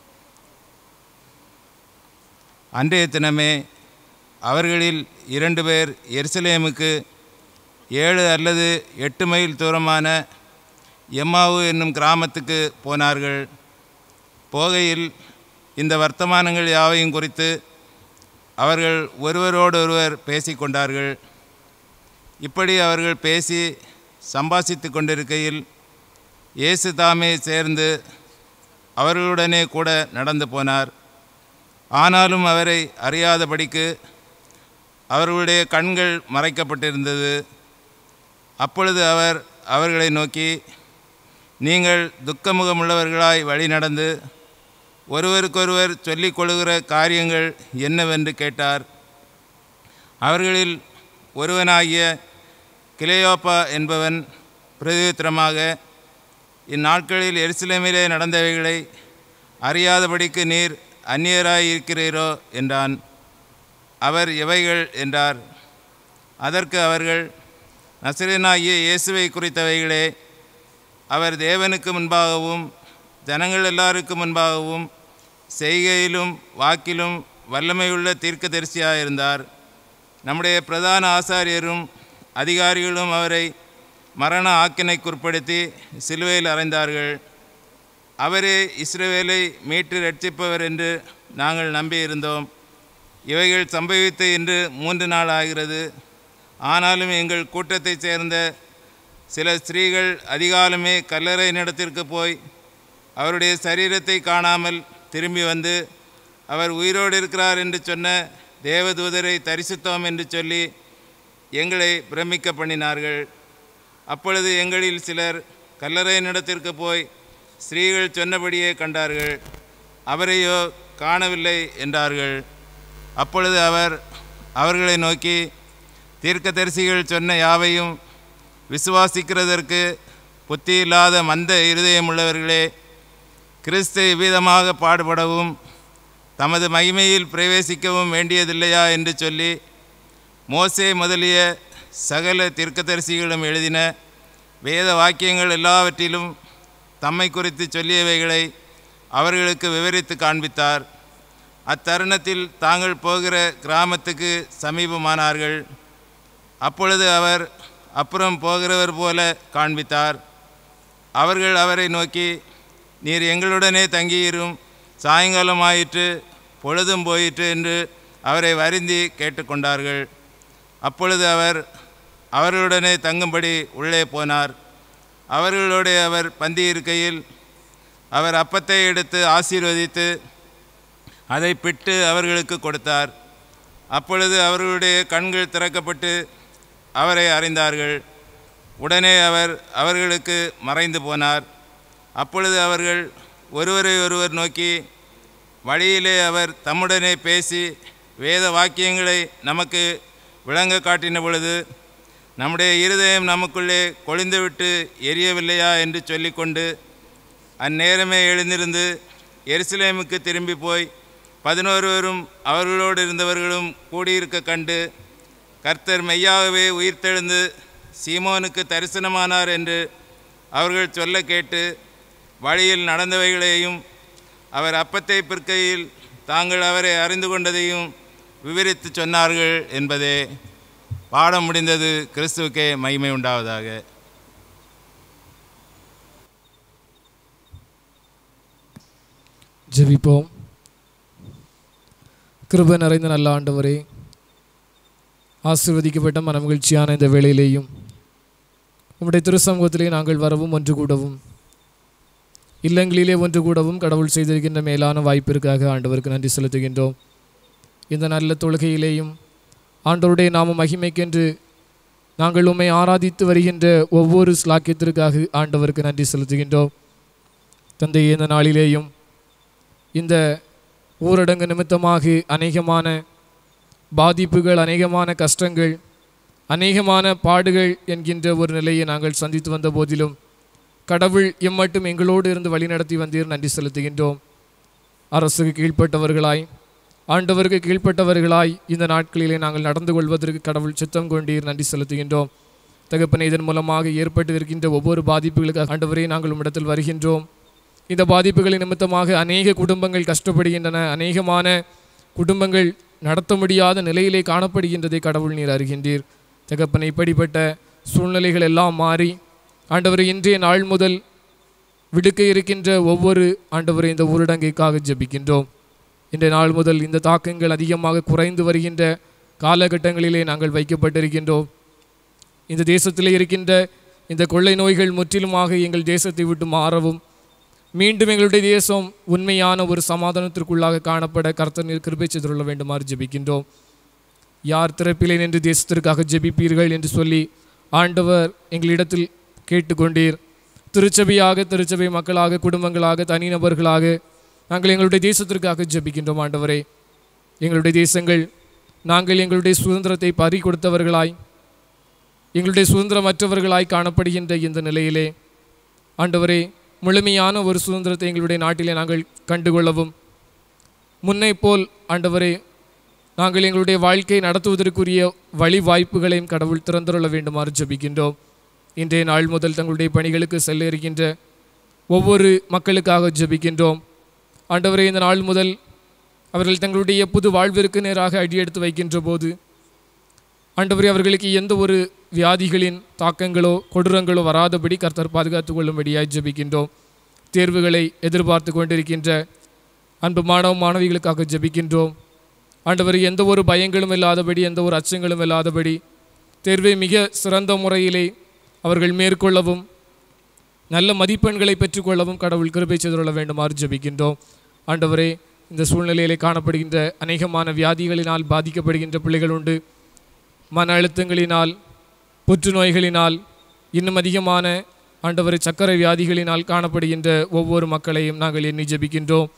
அன்றைய தினமே அவர்களில் இரண்டு பேர் எருசலேமுக்கு ஏழு அல்லது எட்டு மைல் தூரமான எம்மாவு என்னும் கிராமத்துக்கு போனார்கள் போகையில் இந்த வர்த்தமானங்கள் யாவையும் குறித்து அவர்கள் ஒருவரோடொருவர் பேசிக்கொண்டார்கள் இப்படி அவர்கள் பேசி சம்பாஷித்து கொண்டிருக்கையில் இயேசு தாமே சேர்ந்து அவர்களுடனே கூட நடந்து போனார் ஆனாலும் அவரை அறியாதபடிக்கு அவர்களுடைய கண்கள் மறைக்கப்பட்டிருந்தது அப்பொழுது அவர் அவர்களை நோக்கி நீங்கள் துக்கமுகமுள்ளவர்களாய் வழி நடந்து ஒருவருக்கொருவர் சொல்லிக் கொள்கிற காரியங்கள் என்னவென்று கேட்டார் அவர்களில் ஒருவனாகிய கிளையோப்பா என்பவன் பிரதியுத்திரமாக இந்நாட்களில் எருசலேமிலே நடந்தவைகளை அறியாதபடிக்கு நீர் அந்நியராயிருக்கிறீரோ என்றான் அவர் எவைகள் என்றார் அதற்கு அவர்கள் நசரேனாகிய இயேசுவை குறித்தவைகளே அவர் தேவனுக்கு முன்பாகவும் ஜனங்கள் எல்லாருக்கு முன்பாகவும் செய்கையிலும் வாக்கிலும் வல்லமையுள்ள தீர்க்கதரிசியாக இருந்தார் நம்முடைய பிரதான ஆசாரியரும் அதிகாரிகளும் அவரை மரண ஆக்கினைக்குட்படுத்தி சிலுவையில் அறைந்தார்கள் அவரே இஸ்ரவேலை மீட்டு ரட்சிப்பவர் என்று நாங்கள் நம்பியிருந்தோம் இவைகள் சம்பவித்து இன்று மூன்று நாள் ஆகிறது ஆனாலும் எங்கள் கூட்டத்தைச் சேர்ந்த சில ஸ்திரீகள் அதிகாலமே கல்லறை நிலத்திற்கு போய் அவருடைய சரீரத்தை காணாமல் திரும்பி வந்து அவர் உயிரோடு இருக்கிறார் என்று சொன்ன தேவதூதரை தரிசித்தோம் என்று சொல்லி எங்களை பிரமிக்க பண்ணினார்கள் அப்பொழுது எங்களில் சிலர் கல்லறையினிடத்திற்கு போய் ஸ்திரீகள் சொன்னபடியே கண்டார்கள் அவரையோ காணவில்லை என்றார்கள் அப்பொழுது அவர் அவர்களை நோக்கி தீர்க்கதரிசிகள் சொன்ன யாவையும் விசுவாசிக்கிறதற்கு புத்தியில்லாத மந்த இருதயமுள்ளவர்களே கிறிஸ்து இவ்விதமாக பாடுபடவும் தமது மகிமையில் பிரவேசிக்கவும் வேண்டியதில்லையா என்று சொல்லி மோசே முதலிய சகல தீர்க்கதரிசிகளும் எழுதின வேத வாக்கியங்கள் எல்லாவற்றிலும் தம்மை குறித்து சொல்லியவைகளை அவர்களுக்கு விவரித்து காண்பித்தார் அத்தருணத்தில் தாங்கள் போகிற கிராமத்துக்கு சமீபமானார்கள் அப்பொழுது அவர் அப்புறம் போகிறவர் போல காண்பித்தார் அவர்கள் அவரை நோக்கி நீர் எங்களுடனே தங்கியிரும் சாயங்காலம் ஆயிற்று பொழுதும் போயிற்று என்று அவரை வருந்தி கேட்டுக்கொண்டார்கள் அப்பொழுது அவர் அவர்களுடனே தங்கும்படி உள்ளே போனார் அவர்களோடு அவர் பந்தி இருக்கையில் அவர் அப்பத்தை எடுத்து ஆசீர்வதித்து அதை பிட்டு அவர்களுக்கு கொடுத்தார் அப்பொழுது அவர்களுடைய கண்கள் திறக்கப்பட்டு அவரை அறிந்தார்கள் உடனே அவர் அவர்களுக்கு மறைந்து போனார் அப்பொழுது அவர்கள் ஒருவரை ஒருவர் நோக்கி வழியிலே அவர் தம்முடனே பேசி வேத வாக்கியங்களை நமக்கு விளங்க காட்டின பொழுது நம்முடைய இருதயம் நமக்குள்ளே கொழிந்துவிட்டு எரியவில்லையா என்று சொல்லிக்கொண்டு அந்நேரமே எழுந்திருந்து எருசலேமுக்கு திரும்பி போய் பதினோருவரும் அவர்களோடு இருந்தவர்களும் கூடியிருக்க கண்டு கர்த்தர் மெய்யாகவே உயிர்த்தெழுந்து சீமோனுக்கு தரிசனமானார் என்று அவர்கள் சொல்ல கேட்டு வழியில் நடந்தவைகளையும் அவர் அப்பத்தை பிற்கையில் தாங்கள் அவரை அறிந்து கொண்டதையும் விவரித்து சொன்னார்கள் என்பதே பாடம் முடிந்தது கிறிஸ்துவுக்கே மகிமை உண்டாவதாக ஜெபிப்போம் கிருபை நிறைந்த நல்ல ஆண்டவரே ஆசீர்வதிக்கப்பட்ட மனமகிழ்ச்சியான இந்த வேளையிலேயும் உம்முடைய திருசமூகத்திலே நாங்கள் வரவும் ஒன்று கூடவும் இல்லங்களிலே ஒன்று கூடவும் கடவுள் செய்திருக்கின்ற மேலான வாய்ப்பிற்காக ஆண்டவருக்கு நன்றி செலுத்துகின்றோம் இந்த நல்ல தொழுகையிலேயும் ஆண்டவருடைய நாம மகிமைக்கென்று நாங்கள் உம்மை ஆராதித்து வருகின்ற ஒவ்வொரு ஸ்லாக்கியத்திற்காக ஆண்டவருக்கு நன்றி செலுத்துகின்றோம் தந்தையே இந்த நாளிலேயும் இந்த ஊரடங்கு நிமித்தமாக அநேகமான பாதிப்புகள் அநேகமான கஷ்டங்கள் அநேகமான பாடுகள் என்கின்ற ஒரு நிலையை நாங்கள் சந்தித்து வந்த போதிலும் கடவுள் எம்மட்டும் எங்களோடு இருந்து வழிநடத்தி வந்தீர் நன்றி செலுத்துகின்றோம் அரசுக்கு கீழ்ப்பட்டவர்களாய் ஆண்டவருக்கு கீழ்ப்பட்டவர்களாய் இந்த நாட்களிலே நாங்கள் நடந்து கொள்வதற்கு கடவுள் சித்தம் கொண்டீர் நன்றி செலுத்துகின்றோம் தகப்பனை இதன் மூலமாக ஏற்பட்டு இருக்கின்ற ஒவ்வொரு பாதிப்புகளுக்கு ஆண்டவரே நாங்கள் உம்மிடத்தில் வருகின்றோம் இந்த பாதிப்புகளின் நிமித்தமாக அநேக குடும்பங்கள் கஷ்டப்படுகின்றன அநேகமான குடும்பங்கள் நடத்த முடியாத நிலையிலே காணப்படுகின்றதை கடவுள் நீர் அறிகின்றீர் தகப்பனை இப்படிப்பட்ட சூழ்நிலைகள் எல்லாம் மாறி ஆண்டவர் இன்றைய நாள் முதல் விடுக்க இருக்கின்ற ஒவ்வொரு ஆண்டவரை இந்த ஊரடங்கைக்காக ஜெபிக்கின்றோம் இன்றைய நாள் முதல் இந்த தாக்கங்கள் அதிகமாக குறைந்து வருகின்ற காலகட்டங்களிலே நாங்கள் வைக்கப்பட்டிருக்கின்றோம் இந்த தேசத்திலே இருக்கின்ற இந்த கொள்ளை நோய்கள் முற்றிலுமாக எங்கள் தேசத்தை விட்டு மாறவும் மீண்டும் எங்களுடைய தேசம் உண்மையான ஒரு சமாதானத்திற்குள்ளாக காணப்பட கர்த்தர் நீர் கிருபை செய்துள்ள வேண்டுமாறு ஜெபிக்கின்றோம் யார் திறப்பிலே நின்று தேசத்திற்காக ஜெபிப்பீர்கள் என்று சொல்லி ஆண்டவர் எங்களிடத்தில் கேட்டுக்கொண்டீர் திருச்சபையாக திருச்சபை மக்களாக குடும்பங்களாக தனிநபர்களாக நாங்கள் எங்களுடைய தேசத்திற்காக ஜெபிக்கின்றோம் ஆண்டவரே எங்களுடைய தேசங்கள் நாங்கள் எங்களுடைய சுதந்திரத்தை பறி கொடுத்தவர்களாய் எங்களுடைய சுதந்திரமற்றவர்களாய் காணப்படுகின்ற இந்த நிலையிலே ஆண்டவரே முழுமையான ஒரு சுதந்திரத்தை எங்களுடைய நாட்டிலே நாங்கள் கண்டுகொள்ளவும் முன்னை போல் ஆண்டவரே நாங்கள் எங்களுடைய வாழ்க்கையை நடத்துவதற்குரிய வழி வாய்ப்புகளையும் கடவுள் திறந்துள்ள வேண்டுமாறு ஜெபிக்கின்றோம் இன்றைய நாள் முதல் தங்களுடைய பணிகளுக்கு செல்ல இருக்கின்ற ஒவ்வொரு மக்களுக்காக ஜெபிக்கின்றோம் ஆண்டவரே இந்த நாள் முதல் அவர்கள் தங்களுடைய புது வாழ்விற்கு நேராக அடியெடுத்து வைக்கின்ற போது ஆண்டவரே அவர்களுக்கு எந்த ஒரு வியாதிகளின் தாக்கங்களோ கொடூரங்களோ வராதபடி கர்த்தர் பாதுகாத்துக் கொள்ளும்படியாய் ஜெபிக்கின்றோம் தேர்வுகளை எதிர்பார்த்து கொண்டிருக்கின்ற அன்பு மாணவ மாணவிகளுக்காக ஜெபிக்கின்றோம் ஆண்டவர் எந்த ஒரு பயங்களும் இல்லாதபடி எந்த ஒரு அச்சங்களும் இல்லாதபடி தேர்வை மிக சிறந்த முறையிலே அவர்கள் மேற்கொள்ளவும் நல்ல மதிப்பெண்களை பெற்றுக்கொள்ளவும் கடவுள் கிருபை செய்துள்ள வேண்டுமாறு ஜெபிக்கின்றோம் ஆண்டவரே இந்த சூழ்நிலையிலே காணப்படுகின்ற அநேகமான வியாதிகளினால் பாதிக்கப்படுகின்ற பிள்ளைகள் உண்டு மன அழுத்தங்களினால் புற்றுநோய்களினால் இன்னும் அதிகமான ஆண்டவரை சர்க்கரை வியாதிகளினால் காணப்படுகின்ற ஒவ்வொரு மக்களையும் நாங்கள் எண்ணி ஜெபிக்கின்றோம்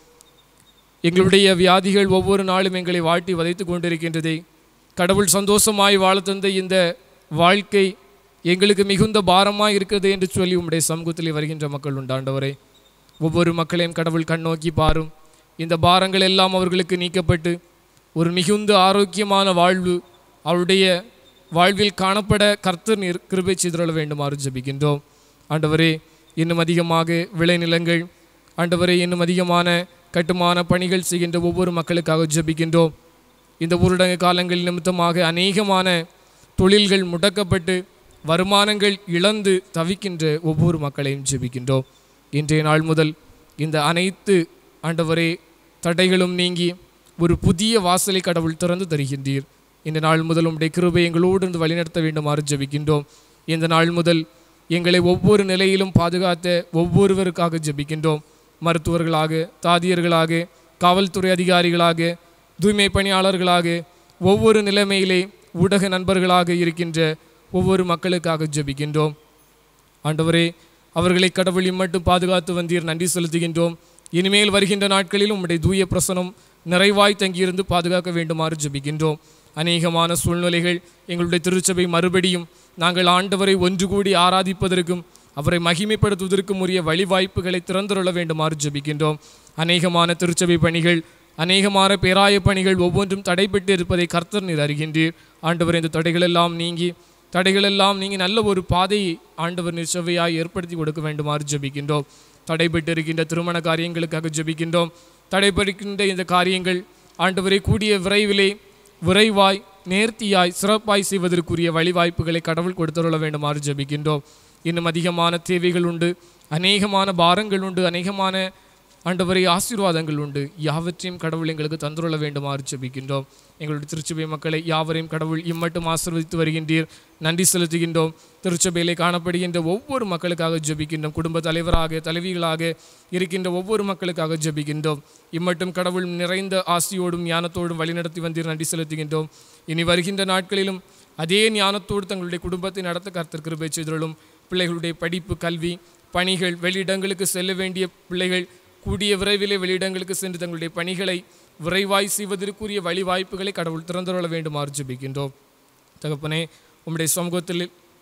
எங்களுடைய வியாதிகள் ஒவ்வொரு நாளும் எங்களை வாட்டி வதைத்து கொண்டிருக்கின்றதே கடவுள் சந்தோஷமாய் வாழ தந்த இந்த வாழ்க்கை எங்களுக்கு மிகுந்த பாரமாய் இருக்கிறது என்று சொல்லி உம்முடைய சமூகத்தில் வருகின்ற மக்கள் உண்டாண்டவரே ஒவ்வொரு மக்களையும் கடவுள் கண்ணோக்கி பாரும் இந்த பாரங்கள் எல்லாம் அவர்களுக்கு நீக்கப்பட்டு ஒரு மிகுந்த ஆரோக்கியமான வாழ்வு அவருடைய வாழ்வில் காணப்பட கர்த்தர் நீர் கிருபை செய்துள்ள வேண்டுமாறு ஜெபிக்கின்றோம் ஆண்டவரே இன்னும் அதிகமாக விளைநிலங்கள் ஆண்டவரே இன்னும் அதிகமான கட்டுமான பணிகள் செய்கின்ற ஒவ்வொரு மக்களுக்காக ஜெபிக்கின்றோம் இந்த ஊரடங்கு காலங்கள் நிமித்தமாக அநேகமான தொழில்கள் முடக்கப்பட்டு வருமானங்கள் இழந்து தவிக்கின்ற ஒவ்வொரு மக்களையும் ஜெபிக்கின்றோம் இன்றைய நாள் முதல் இந்த அனைத்து ஆண்டவரே தடைகளும் நீங்கி ஒரு புதிய வாசலை கடவுள் திறந்து தருகின்றீர் இந்த நாள் முதல் உம்முடைய கிருபை எங்களோடு இருந்து வழிநடத்த வேண்டுமாறு ஜெபிக்கின்றோம் இந்த நாள் முதல் எங்களை ஒவ்வொரு நிலையிலும் பாதுகாத்த ஒவ்வொருவருக்காக ஜெபிக்கின்றோம் மருத்துவர்களாக தாதியர்களாக காவல்துறை அதிகாரிகளாக தூய்மை பணியாளர்களாக ஒவ்வொரு நிலைமையிலே ஊடக நண்பர்களாக இருக்கின்ற ஒவ்வொரு மக்களுக்காக ஜெபிக்கின்றோம் ஆண்டவரே அவர்களை கடவுள் இம்மட்டும் பாதுகாத்து வந்தீர் நன்றி செலுத்துகின்றோம் இனிமேல் வருகின்ற நாட்களில் உம்முடைய தூய பிரசனம் நிறைவாய் தங்கியிருந்து பாதுகாக்க வேண்டுமாறு ஜெபிக்கின்றோம் அநேகமான சூழ்நிலைகள் எங்களுடைய திருச்சபை மறுபடியும் நாங்கள் ஆண்டவரை ஒன்று கூடி ஆராதிப்பதற்கும் அவரை மகிமைப்படுத்துவதற்கும் உரிய வழிவாய்ப்புகளை திறந்துள்ள வேண்டுமாறு ஜெபிக்கின்றோம் அநேகமான திருச்சபை பணிகள் அநேகமான பேராய பணிகள் ஒவ்வொன்றும் தடைபட்டு இருப்பதை கர்த்தர் நீர் அறிகின்றீர் ஆண்டவர் இந்த தடைகளெல்லாம் நீங்கி தடைகளெல்லாம் நீங்கி நல்ல ஒரு பாதையை ஆண்டவர் நிச்சவையாய் ஏற்படுத்தி கொடுக்க வேண்டுமாறு ஜெபிக்கின்றோம் தடைபட்டு இருக்கின்ற திருமண காரியங்களுக்காக ஜெபிக்கின்றோம் தடைபடுகின்ற இந்த காரியங்கள் ஆண்டவரை கூடிய விரைவிலே விரைவாய் நேர்த்தியாய் சிறப்பாய் செய்வதற்குரிய வழிவாய்ப்புகளை கடவுள் கொடுத்துள்ள வேண்டுமாறு ஜெபிக்கின்றோம் இன்னும் அதிகமான தேவைகள் உண்டு அநேகமான பாரங்கள் உண்டு அநேகமான ஆண்டவரை ஆசீர்வாதங்கள் உண்டு யாவற்றையும் கடவுள் எங்களுக்கு தந்துள்ள வேண்டுமாறு ஜெபிக்கின்றோம் எங்களுடைய திருச்சபை மக்களை யாவரையும் கடவுள் இம்மட்டும் ஆசீர்வதித்து வருகின்றீர் நன்றி செலுத்துகின்றோம் திருச்சபையிலே காணப்படுகின்ற ஒவ்வொரு மக்களுக்காக ஜெபிக்கின்றோம் குடும்ப தலைவராக தலைவிகளாக இருக்கின்ற ஒவ்வொரு மக்களுக்காக ஜெபிக்கின்றோம் இம்மட்டும் கடவுள் நிறைந்த ஆசியோடும் ஞானத்தோடும் வழிநடத்தி வந்தீர் நன்றி செலுத்துகின்றோம் இனி வருகின்ற நாட்களிலும் அதே ஞானத்தோடு தங்களுடைய குடும்பத்தை நடத்த கர்த்தர் கிருபை செய்தருளும் பிள்ளைகளுடைய படிப்பு கல்வி பணிகள் வெளியிடங்களுக்கு செல்ல வேண்டிய பிள்ளைகள் கூடிய விரைவிலே வெளியிடங்களுக்கு சென்று தங்களுடைய பணிகளை விரைவாய் செய்வதற்குரிய வழிவாய்ப்புகளை கடவுள் திறந்துள்ள வேண்டுமாறு ஜெபிக்கின்றோம் தகப்பனே உம்முடைய சமூகத்தில்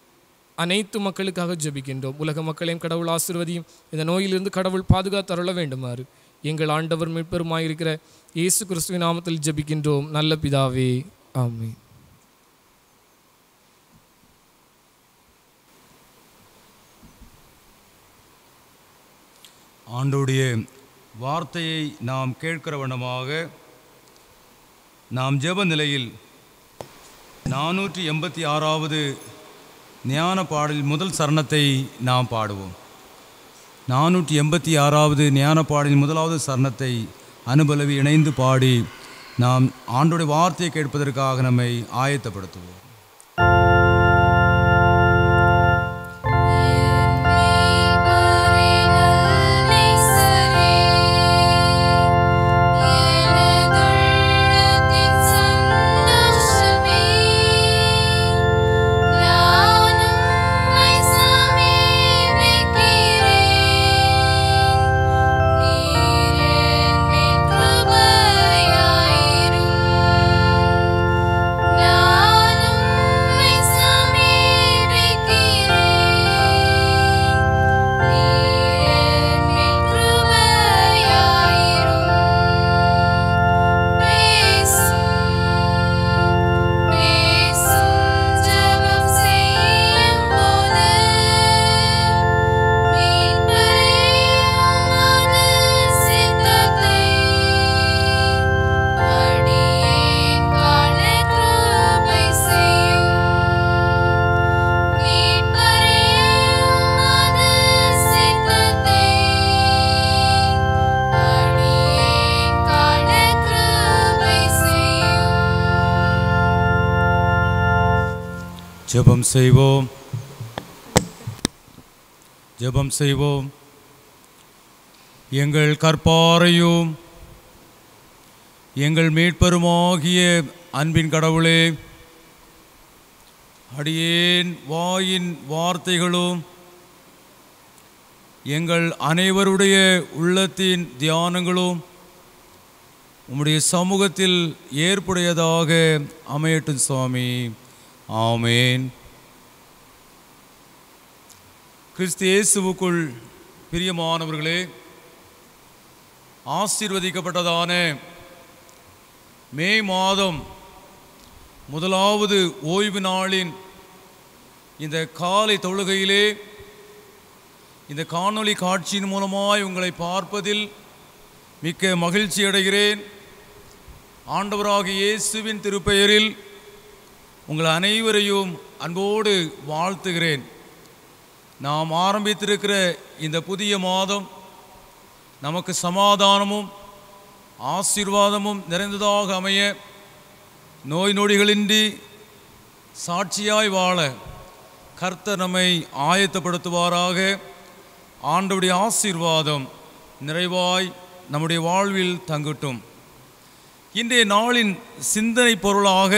அனைத்து மக்களுக்காக ஜெபிக்கின்றோம் உலக மக்களையும் கடவுள் ஆசிர்வதியும் இந்த நோயிலிருந்து கடவுள் பாதுகாத்தருள வேண்டுமாறு எங்கள் ஆண்டவர் மீட்பெருமாயிருக்கிற இயேசு கிறிஸ்துவின் நாமத்தில் ஜெபிக்கின்றோம் நல்ல பிதாவே ஆமென் ஆண்டோடைய வார்த்தையை நாம் கேட்கிற வண்ணமாக நாம் ஜெப நிலையில் நானூற்றி எண்பத்தி ஆறாவது ஞான பாடலில் முதல் சரணத்தை நாம் பாடுவோம் நானூற்றி எண்பத்தி ஆறாவது ஞான பாடலின் முதலாவது சரணத்தை அனுபலவி இணைந்து பாடி நாம் ஆண்டோடைய வார்த்தையை கேட்பதற்காக நம்மை ஆயத்தப்படுத்துவோம் ஜெபம் செய்வோம் ஜெபம் செய்வோம் எங்கள் கற்பாரையும் எங்கள் மீட்பருமாகிய அன்பின் கடவுளே அடியேன் வாயின் வார்த்தைகளும் எங்கள் அனைவருடைய உள்ளத்தின் தியானங்களும் உம்முடைய சமூகத்தில் ஏற்புடையதாக அமையட்டும் சுவாமி ஆமேன் கிறிஸ்து இயேசுவுக்குள் பிரியமானவர்களே ஆசீர்வதிக்கப்பட்டதான மே மாதம் முதலாவது ஓய்வு நாளின் இந்த காலை தொழுகையிலே இந்த காணொளி காட்சியின் மூலமாய் உங்களை பார்ப்பதில் மிக்க மகிழ்ச்சி அடைகிறேன் ஆண்டவராகிய இயேசுவின் திருப்பெயரில் உங்கள் அனைவரையும் அன்போடு வாழ்த்துகிறேன் நாம் ஆரம்பித்திருக்கிற இந்த புதிய மாதம் நமக்கு சமாதானமும் ஆசீர்வாதமும் நிறைந்ததாக அமைய நோய் நொடிகளின்றி சாட்சியாய் வாழ கர்த்தர் நம்மை ஆயத்தப்படுத்துவாராக ஆண்டவுடைய ஆசீர்வாதம் நிறைவாய் நம்முடைய வாழ்வில் தங்கட்டும் இன்றைய நாளின் சிந்தனை பொருளாக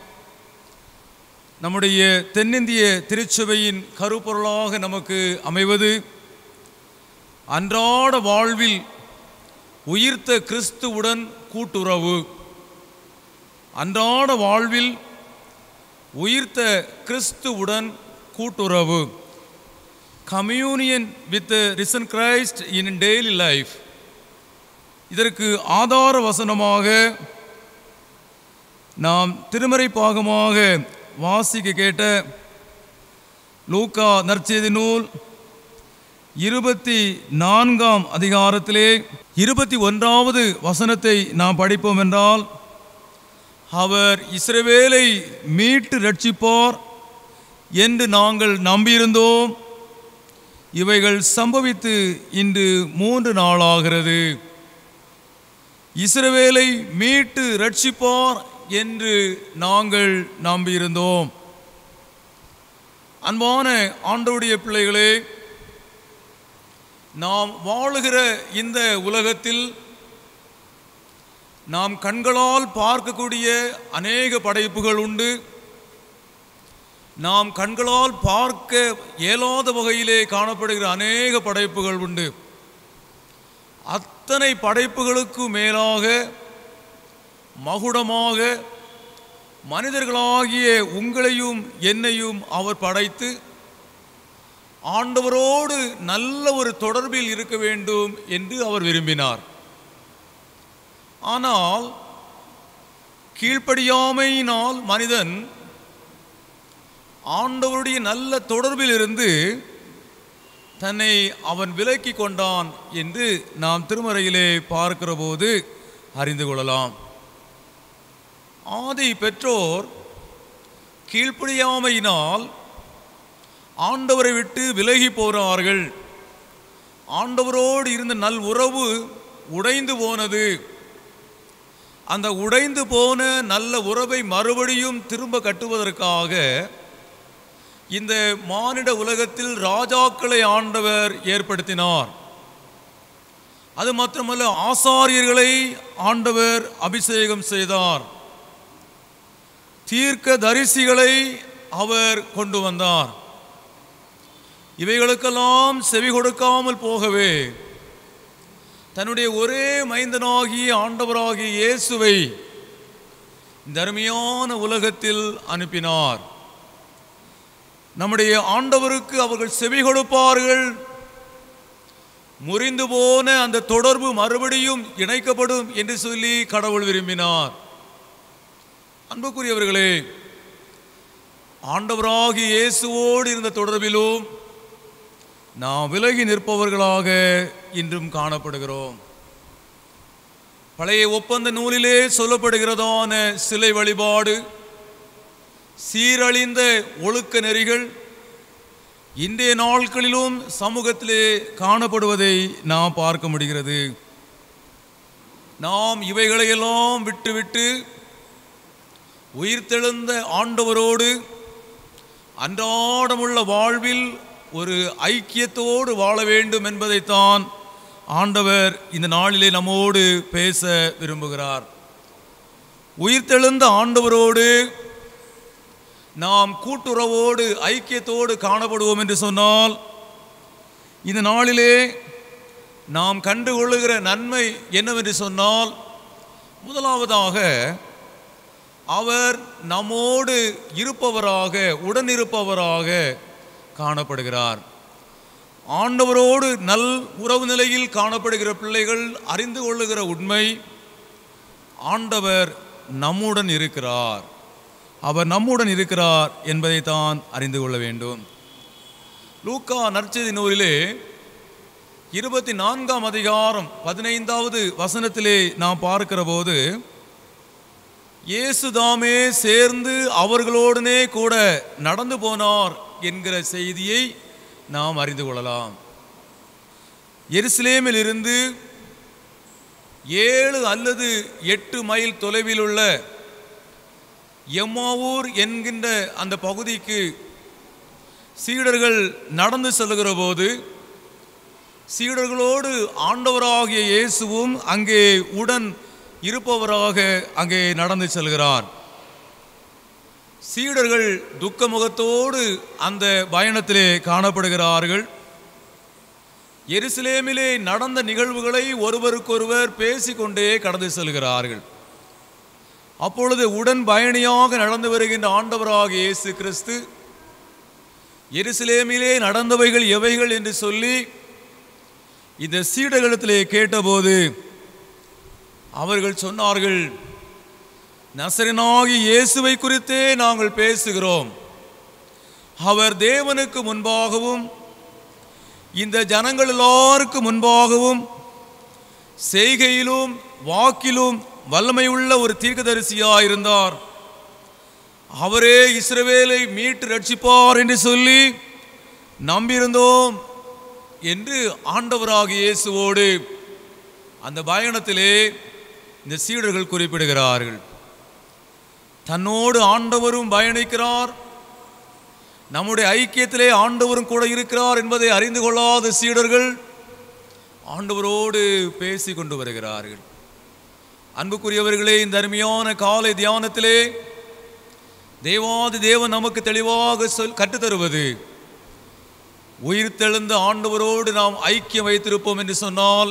நம்முடைய தென்னிந்திய திருச்சபையின் கருப்பொருளாக நமக்கு அமைவது அன்றாட வாழ்வில் உயிர்த்த கிறிஸ்துவுடன் கூட்டுறவு அன்றாட வாழ்வில் உயிர்த்த கிறிஸ்துவுடன் கூட்டுறவு communion with risen Christ in daily life இதற்கு ஆதார வசனமாக நாம் திருமறை பாகமாக வாசிக்க கேட்ட லூக்கா நற்செய்தி நூல் இருபத்தி நான்காம் அதிகாரத்திலே இருபத்தி ஒன்றாவது வசனத்தை நாம் படிப்போம் என்றால் அவர் இஸ்ரவேலை மீட்டு ரட்சிப்பார் என்று நாங்கள் நம்பியிருந்தோம் இவைகள் சம்பவித்து இன்று மூன்று நாளாகிறது இஸ்ரவேலை மீட்டு ரட்சிப்பார் என்று நாங்கள் நம்பியிருந்தோம் அன்பான ஆண்டவுடைய பிள்ளைகளே நாம் வாழுகிற இந்த உலகத்தில் நாம் கண்களால் பார்க்கக்கூடிய அநேக படைப்புகள் உண்டு நாம் கண்களால் பார்க்க இயலாத வகையிலே காணப்படுகிற அநேக படைப்புகள் உண்டு அத்தனை படைப்புகளுக்கு மேலாக மகுடமாக மனிதர்களாகிய உங்களையும் என்னையும் அவர் படைத்து ஆண்டவரோடு நல்ல ஒரு தொடர்பில் இருக்க வேண்டும் என்று அவர் விரும்பினார் ஆனால் கீழ்ப்படியாமையினால் மனிதன் ஆண்டவருடைய நல்ல தொடர்பில் இருந்து தன்னை அவன் விலக்கி கொண்டான் என்று நாம் திருமறையிலே பார்க்கிற போது அறிந்து கொள்ளலாம் ஆதி பெற்றோர் கீழ்ப்படியாமையினால் ஆண்டவரை விட்டு விலகி போகிறார்கள் ஆண்டவரோடு இருந்த நல் உறவு உடைந்து போனது அந்த உடைந்து போன நல்ல உறவை மறுபடியும் திரும்ப கட்டுவதற்காக இந்த மானிட உலகத்தில் ராஜாக்களை ஆண்டவர் ஏற்படுத்தினார் அது மாத்திரமல்ல ஆசாரியர்களை ஆண்டவர் அபிஷேகம் செய்தார் தீர்க்க தரிசிகளை அவர் கொண்டு வந்தார் இவைகளுக்கெல்லாம் செவி கொடுக்காமல் போகவே தன்னுடைய ஒரே மைந்தனாகிய ஆண்டவராகிய இயேசுவை இந்த அருமையான உலகத்தில் அனுப்பினார் நம்முடைய ஆண்டவருக்கு அவர்கள் செவி கொடுப்பார்கள் முறிந்து போன அந்த தொடர்பு மறுபடியும் இணைக்கப்படும் என்று சொல்லி கடவுள் விரும்பினார் அன்புக்குரியவர்களே ஆண்டவராகிய இயேசுவோடு இருந்த தொடர்பிலும் நாம் விலகி நிற்பவர்களாக இன்றும் காணப்படுகிறோம் பழைய ஒப்பந்த நூலிலே சொல்லப்படுகிறதான சிலை வழிபாடு சீரழிந்த ஒழுக்க நெறிகள் இன்றைய நாட்களிலும் சமூகத்திலே காணப்படுவதை நாம் பார்க்க முடிகிறது நாம் இவைகளையெல்லாம் விட்டுவிட்டு உயிர்த்தெழுந்த ஆண்டவரோடு அன்றாடமுள்ள வாழ்வில் ஒரு ஐக்கியத்தோடு வாழ வேண்டும் என்பதைத்தான் ஆண்டவர் இந்த நாளிலே நம்மோடு பேச விரும்புகிறார் உயிர்த்தெழுந்த ஆண்டவரோடு நாம் கூட்டுறவோடு ஐக்கியத்தோடு காணப்படுவோம் என்று சொன்னால் இந்த நாளிலே நாம் கண்டுகொள்ளுகிற நன்மை என்னவென்று சொன்னால் முதலாவதாக அவர் நம்மோடு இருப்பவராக உடனிருப்பவராக காணப்படுகிறார் ஆண்டவரோடு நல் உறவு நிலையில் காணப்படுகிற பிள்ளைகள் அறிந்து கொள்ளுகிற உண்மை ஆண்டவர் நம்முடன் இருக்கிறார் அவர் நம்முடன் இருக்கிறார் என்பதை தான் அறிந்து கொள்ள வேண்டும் லூக்கா நற்செய்தி நூலிலே இருபத்தி நான்காம் அதிகாரம் பதினைந்தாவது வசனத்திலே நாம் பார்க்கிற போது இயேசுதாமே சேர்ந்து அவர்களோடனே கூட நடந்து போனார் என்கிற செய்தியை நாம் அறிந்து கொள்ளலாம் எருசலேமில் இருந்து ஏழு அல்லது எட்டு மைல் தொலைவில் உள்ள எம்மாவூர் என்கின்ற அந்த பகுதிக்கு சீடர்கள் நடந்து செல்லுகிற போது சீடர்களோடு ஆண்டவராகிய இயேசுவும் அங்கே உடன் இருப்பவராக அங்கே நடந்து செல்கிறார் சீடர்கள் துக்க முகத்தோடு அந்த பயணத்திலே காணப்படுகிறார்கள் எருசலேமிலே நடந்த நிகழ்வுகளை ஒருவருக்கொருவர் பேசிக்கொண்டே கடந்து செல்கிறார்கள் அப்பொழுது உடன் பயணியாக நடந்து வருகின்ற ஆண்டவராக இயேசு கிறிஸ்து எருசலேமிலே நடந்தவைகள் எவைகள் என்று சொல்லி இந்த சீடர்களிடத்திலே கேட்டபோது அவர்கள் சொன்னார்கள் நசரனாகி இயேசுவை குறித்தே நாங்கள் பேசுகிறோம் அவர் தேவனுக்கு முன்பாகவும் இந்த ஜனங்கள் எல்லாருக்கும் முன்பாகவும் செய்கையிலும் வாக்கிலும் வல்லமையுள்ள ஒரு தீர்க்கதரிசியாக இருந்தார் அவரே இஸ்ரவேலை மீட்டு ரட்சிப்பார் என்று சொல்லி நம்பியிருந்தோம் என்று ஆண்டவராக இயேசுவோடு அந்த பயணத்திலே இந்த சீடர்கள் குறிப்பிடுகிறார்கள் தன்னோடு ஆண்டவரும் பயணிக்கிறார் நம்முடைய ஐக்கியத்திலே ஆண்டவரும் கூட இருக்கிறார் என்பதை அறிந்து கொள்ளாத சீடர்கள் ஆண்டவரோடு பேசி கொண்டு வருகிறார்கள் அன்புக்குரியவர்களே இந்த அருமையான காலை தியானத்திலே தேவாதி தேவன் நமக்கு தெளிவாக சொல் கற்றுத்தருவது உயிர்த்தெழுந்த ஆண்டவரோடு நாம் ஐக்கியம் வைத்திருப்போம் என்று சொன்னால்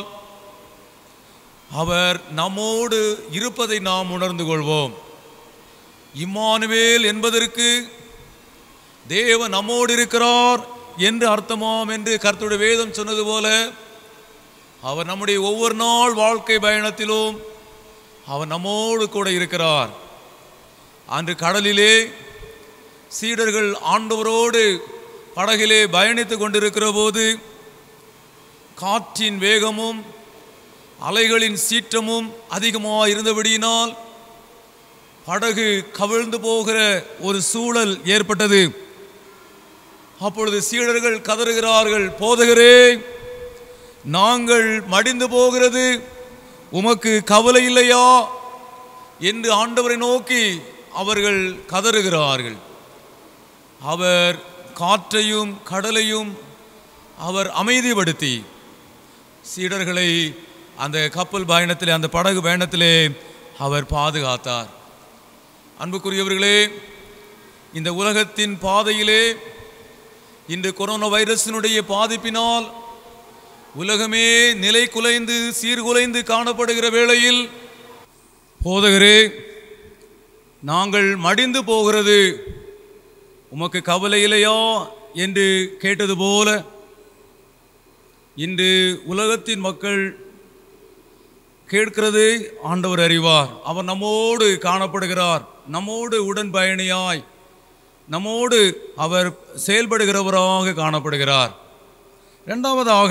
அவர் நம்மோடு இருப்பதை நாம் உணர்ந்து கொள்வோம் இம்மானுவேல் என்பதற்கு தேவன் நம்மோடு இருக்கிறார் என்று அர்த்தமாம் என்று கர்த்தருடைய வேதம் சொன்னது போல அவர் நம்முடைய ஒவ்வொரு நாள் வாழ்க்கை பயணத்திலும் அவர் நம்மோடு கூட இருக்கிறார் அன்று கடலிலே சீடர்கள் ஆண்டவரோடு படகிலே பயணித்து கொண்டிருக்கிற போது காற்றின் வேகமும் அலைகளின் சீற்றமும் அதிகமாக இருந்தபடியினால் படகு கவிழ்ந்து போகிற ஒரு சூழல் ஏற்பட்டது அப்பொழுது சீடர்கள் கதறுகிறார்கள் போதகரே நாங்கள் மடிந்து போகிறது உமக்கு கவலை இல்லையா என்று ஆண்டவரை நோக்கி அவர்கள் கதறுகிறார்கள் அவர் காற்றையும் கடலையும் அவர் அமைதிப்படுத்தி சீடர்களை அந்த கப்பல் பயணத்திலே அந்த படகு பயணத்திலே அவர் பாதுகாத்தார் அன்புக்குரியவர்களே இந்த உலகத்தின் பாதையிலே இன்று கொரோனா வைரஸினுடைய பாதிப்பினால் உலகமே நிலை குலைந்து சீர்குலைந்து காணப்படுகிற வேளையில் போதகரே நாங்கள் மடிந்து போகிறது உமக்கு கவலை இல்லையா என்று கேட்டது போல இன்று உலகத்தின் மக்கள் கேட்கிறது ஆண்டவர் அறிவார் அவர் நம்மோடு காணப்படுகிறார் நம்மோடு உடன் பயணியாய் நம்மோடு அவர் செயல்படுகிறவராக காணப்படுகிறார் இரண்டாவதாக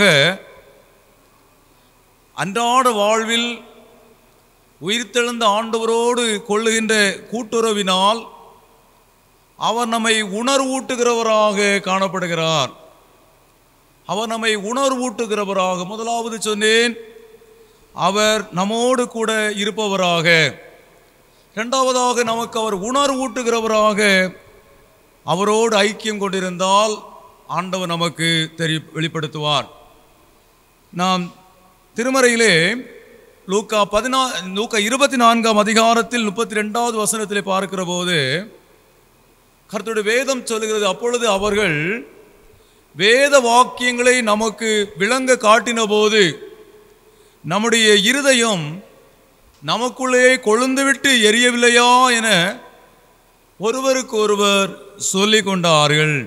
அன்றாட வாழ்வில் உயிர்த்தெழுந்த ஆண்டவரோடு கொள்ளுகின்ற கூட்டுறவினால் அவர் நம்மை உணர்வூட்டுகிறவராக காணப்படுகிறார் அவர் நம்மை உணர்வூட்டுகிறவராக முதலாவது சொன்னேன் அவர் நம்மோடு கூட இருப்பவராக இரண்டாவதாக நமக்கு அவர் உணர்வூட்டுகிறவராக அவரோடு ஐக்கியம் கொண்டிருந்தால் ஆண்டவர் நமக்கு தெரி வெளிப்படுத்துவார் நாம் திருமறையிலே லூக்கா பதினா லூக்கா இருபத்தி நான்காம் அதிகாரத்தில் முப்பத்தி ரெண்டாவது வசனத்திலே பார்க்கிற போது கர்த்தருடைய வேதம் சொல்லுகிறது அப்பொழுது அவர்கள் வேத வாக்கியங்களை நமக்கு விளங்க காட்டின போது நம்முடைய இருதயம் நமக்குள்ளே கொழுந்துவிட்டு எரியவில்லையா என ஒருவருக்கு ஒருவர் சொல்லிக் கொண்டார்கள்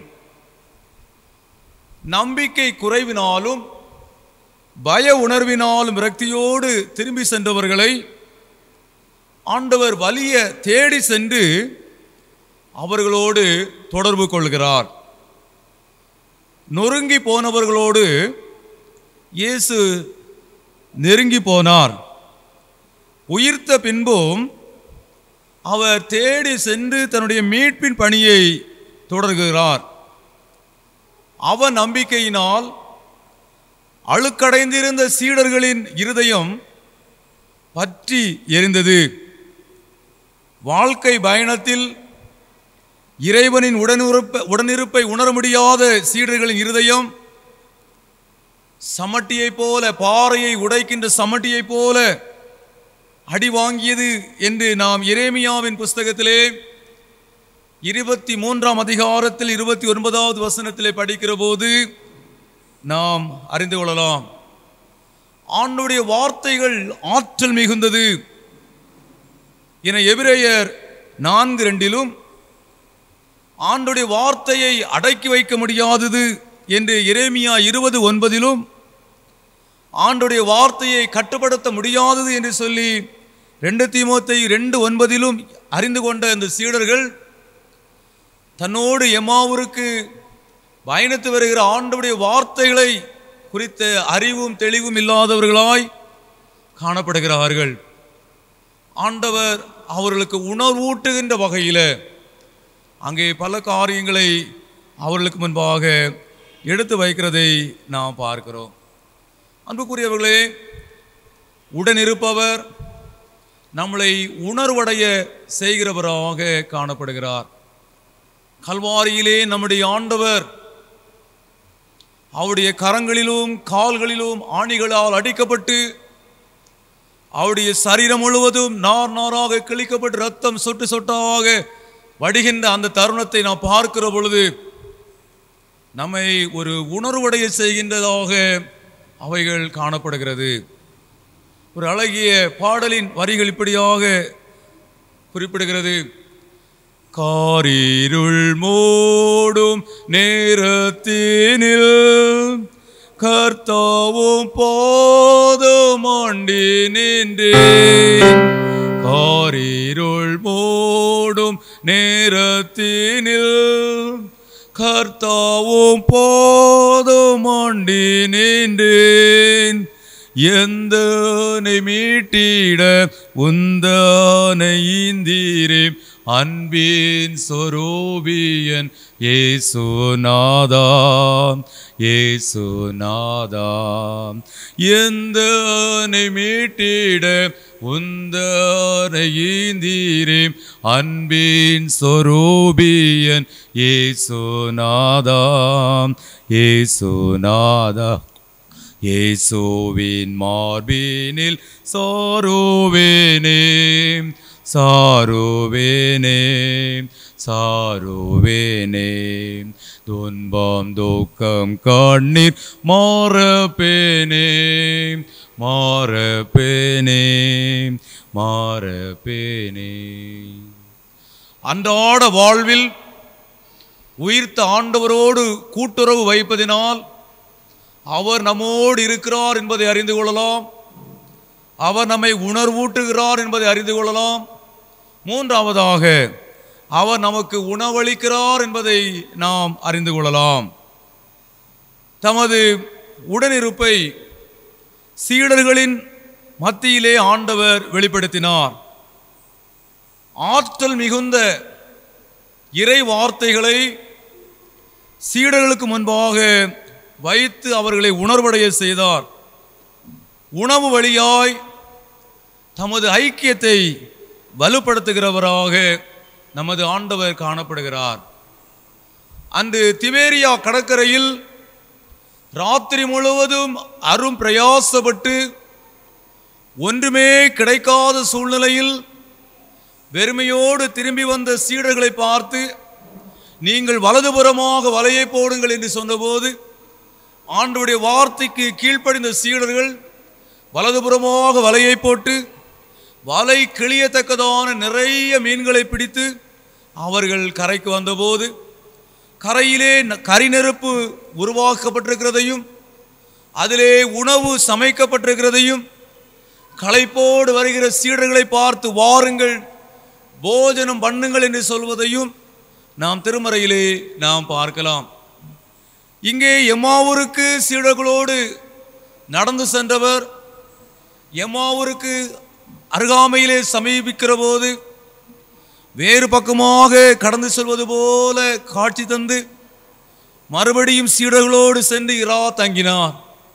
நம்பிக்கை குறைவினாலும் பய உணர்வினாலும் விரக்தியோடு திரும்பி சென்றவர்களை ஆண்டவர் வலிய தேடி சென்று அவர்களோடு தொடர்பு கொள்கிறார் நொறுங்கி போனவர்களோடு இயேசு நெருங்கி போனார் உயிர்த்த பின்பும் அவர் தேடி சென்று தன்னுடைய மீட்பின் பணியை தொடர்கிறார் அவ நம்பிக்கையினால் அழுக்கடைந்திருந்த சீடர்களின் இருதயம் பற்றி எரிந்தது வாழ்க்கை பயணத்தில் இறைவனின் உடனிருப்ப உடனிருப்பை உணர முடியாத சீடர்களின் இருதயம் சமட்டியைப் போல பாறையை உடைக்கின்ற சமட்டியைப் போல அடி வாங்கியது என்று நாம் எரேமியாவின் புஸ்தகத்திலே இருபத்தி மூன்றாம் அதிகாரத்தில் இருபத்தி ஒன்பதாவது வசனத்திலே படிக்கிற போது நாம் அறிந்து கொள்ளலாம் ஆண்டுடைய வார்த்தைகள் ஆற்றல் மிகுந்தது என எபிரேயர் நான்கு ரெண்டிலும் ஆண்டுடைய வார்த்தையை அடக்கி வைக்க முடியாதது என்று எரேமியா இருபது ஒன்பதிலும் ஆண்டுடைய வார்த்தையை கட்டுப்படுத்த முடியாதது என்று சொல்லி ரெண்டு தீமோத்தை ரெண்டு ஒன்பதிலும் அறிந்து கொண்ட இந்த சீடர்கள் தன்னோடு எம்மாவூருக்கு பயணித்து வருகிற ஆண்டவுடைய வார்த்தைகளை குறித்த அறிவும் தெளிவும் இல்லாதவர்களாய் காணப்படுகிறார்கள் ஆண்டவர் அவர்களுக்கு உணர்வூட்டுகின்ற வகையில் அங்கே பல காரியங்களை அவர்களுக்கு முன்பாக எடுத்து வைக்கிறதை நாம் பார்க்கிறோம் அன்புக்குரியவர்களே உடனிருப்பவர் நம்மளை உணர்வடைய செய்கிறவராக காணப்படுகிறார் கல்வாரியிலே நம்முடைய ஆண்டவர் அவருடைய கரங்களிலும் கால்களிலும் ஆணிகளால் அடிக்கப்பட்டு அவருடைய சரீரம் முழுவதும் நார் நாராக கிழிக்கப்பட்டு ரத்தம் சொட்டு சொட்டாக வடிகின்ற அந்த தருணத்தை நாம் பார்க்கிற பொழுது நம்மை ஒரு உணர்வடைய செய்கின்றதாக அவைகள் காணப்படுகிறது ஒரு அழகிய பாடலின் வரிகள் இப்படியாக குறிப்பிடுகிறது காரிருள் மூடும் நேரத்தினில் கர்த்தாவும் போதும் ஆண்டி நின்றேன் காரிருள் மூடும் நேரத்தினில் கர்த்தாவும் போதும் ஆண்டி நின்றேன் எந்தனை மீட்டிட உந்தனை ஈந்தீரே அன்பின் சொரூபியன் ஏசுநாதா ஏசுநாதா எந்தனை மீட்டிட உந்தனை ஈந்தீரே அன்பின் சொரூபியன் ஏசுநாதா ஏசுநாதா இயேசுவின் மார்பினில் சாருவேனே சாருவேனே சாருவேனே துன்பம் துக்கம் கண்ணீர் மாறப்பேனே மாறப்பேனே மாறப்பேனே அன்றாட வாழ்வில் உயிர்த்த ஆண்டவரோடு கூட்டுறவு வைப்பதினால் அவர் நம்மோடு இருக்கிறார் என்பதை அறிந்து கொள்ளலாம் அவர் நம்மை உணர்வூட்டுகிறார் என்பதை அறிந்து கொள்ளலாம் மூன்றாவதாக அவர் நமக்கு உணவளிக்கிறார் என்பதை நாம் அறிந்து கொள்ளலாம் தமது உடனிருப்பை சீடர்களின் மத்தியிலே ஆண்டவர் வெளிப்படுத்தினார் ஆற்றல் மிகுந்த இறை வார்த்தைகளை சீடர்களுக்கு முன்பாக வைத்து அவர்களை உணர்வடைய செய்தார் உணவு வழியாய் தமது ஐக்கியத்தை வலுப்படுத்துகிறவராக நமது ஆண்டவர் காணப்படுகிறார் அன்று திவேரியா கடற்கரையில் ராத்திரி முழுவதும் அரும் பிரயாசப்பட்டு ஒன்றுமே கிடைக்காத சூழ்நிலையில் வெறுமையோடு திரும்பி வந்த சீடர்களை பார்த்து நீங்கள் வலதுபுறமாக வலையை போடுங்கள் என்று சொன்னபோது ஆண்டவருடைய வார்த்தைக்கு கீழ்ப்படிந்த சீடர்கள் வலதுபுறமாக வலையை போட்டு வலை கிளியத்தக்கதான நிறைய மீன்களை பிடித்து அவர்கள் கரைக்கு வந்தபோது கரையிலே ந- கரிநெருப்பு உருவாக்கப்பட்டிருக்கிறதையும் அதிலே உணவு சமைக்கப்பட்டிருக்கிறதையும் களைப்போடு வருகிற சீடர்களை பார்த்து வாருங்கள் போஜனம் பண்ணுங்கள் என்று சொல்வதையும் நாம் திருமறையிலே நாம் பார்க்கலாம் இங்கே எம்மாவூருக்கு சீடர்களோடு நடந்து சென்றவர் எம்மாவூருக்கு அருகாமையிலே சமீபிக்கிற போது வேறு பக்கமாக கடந்து செல்வது போல காட்சி தந்து மறுபடியும் சீடர்களோடு சென்று இரா தங்கினார்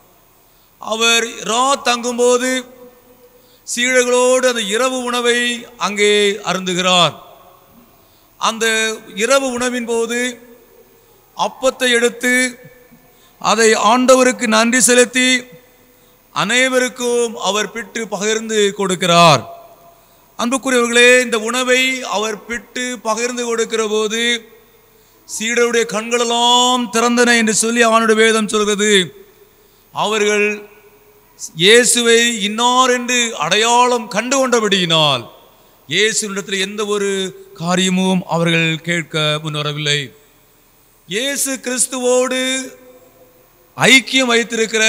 அவர் இரா தங்கும்போது சீடர்களோடு அந்த இரவு உணவை அங்கே அருந்துகிறார் அந்த இரவு உணவின் போது அப்பத்தை எடுத்து அதை ஆண்டவருக்கு நன்றி செலுத்தி அனைவருக்கும் அவர் பிட்டு பகிர்ந்து கொடுக்கிறார் அன்புக்குரியவர்களே இந்த உணவை அவர் பிட்டு பகிர்ந்து கொடுக்கிற போது சீடருடைய கண்களெல்லாம் திறந்தன என்று சொல்லி அவனுடைய வேதம் சொல்கிறது அவர்கள் இயேசுவை இன்னார் என்று அடையாளம் கண்டு கொண்டபடியினால் இயேசுவிடத்தில் எந்த ஒரு காரியமும் அவர்கள் கேட்க முன்வரவில்லை இயேசு கிறிஸ்துவோடு ஐக்கியம் வைத்திருக்கிற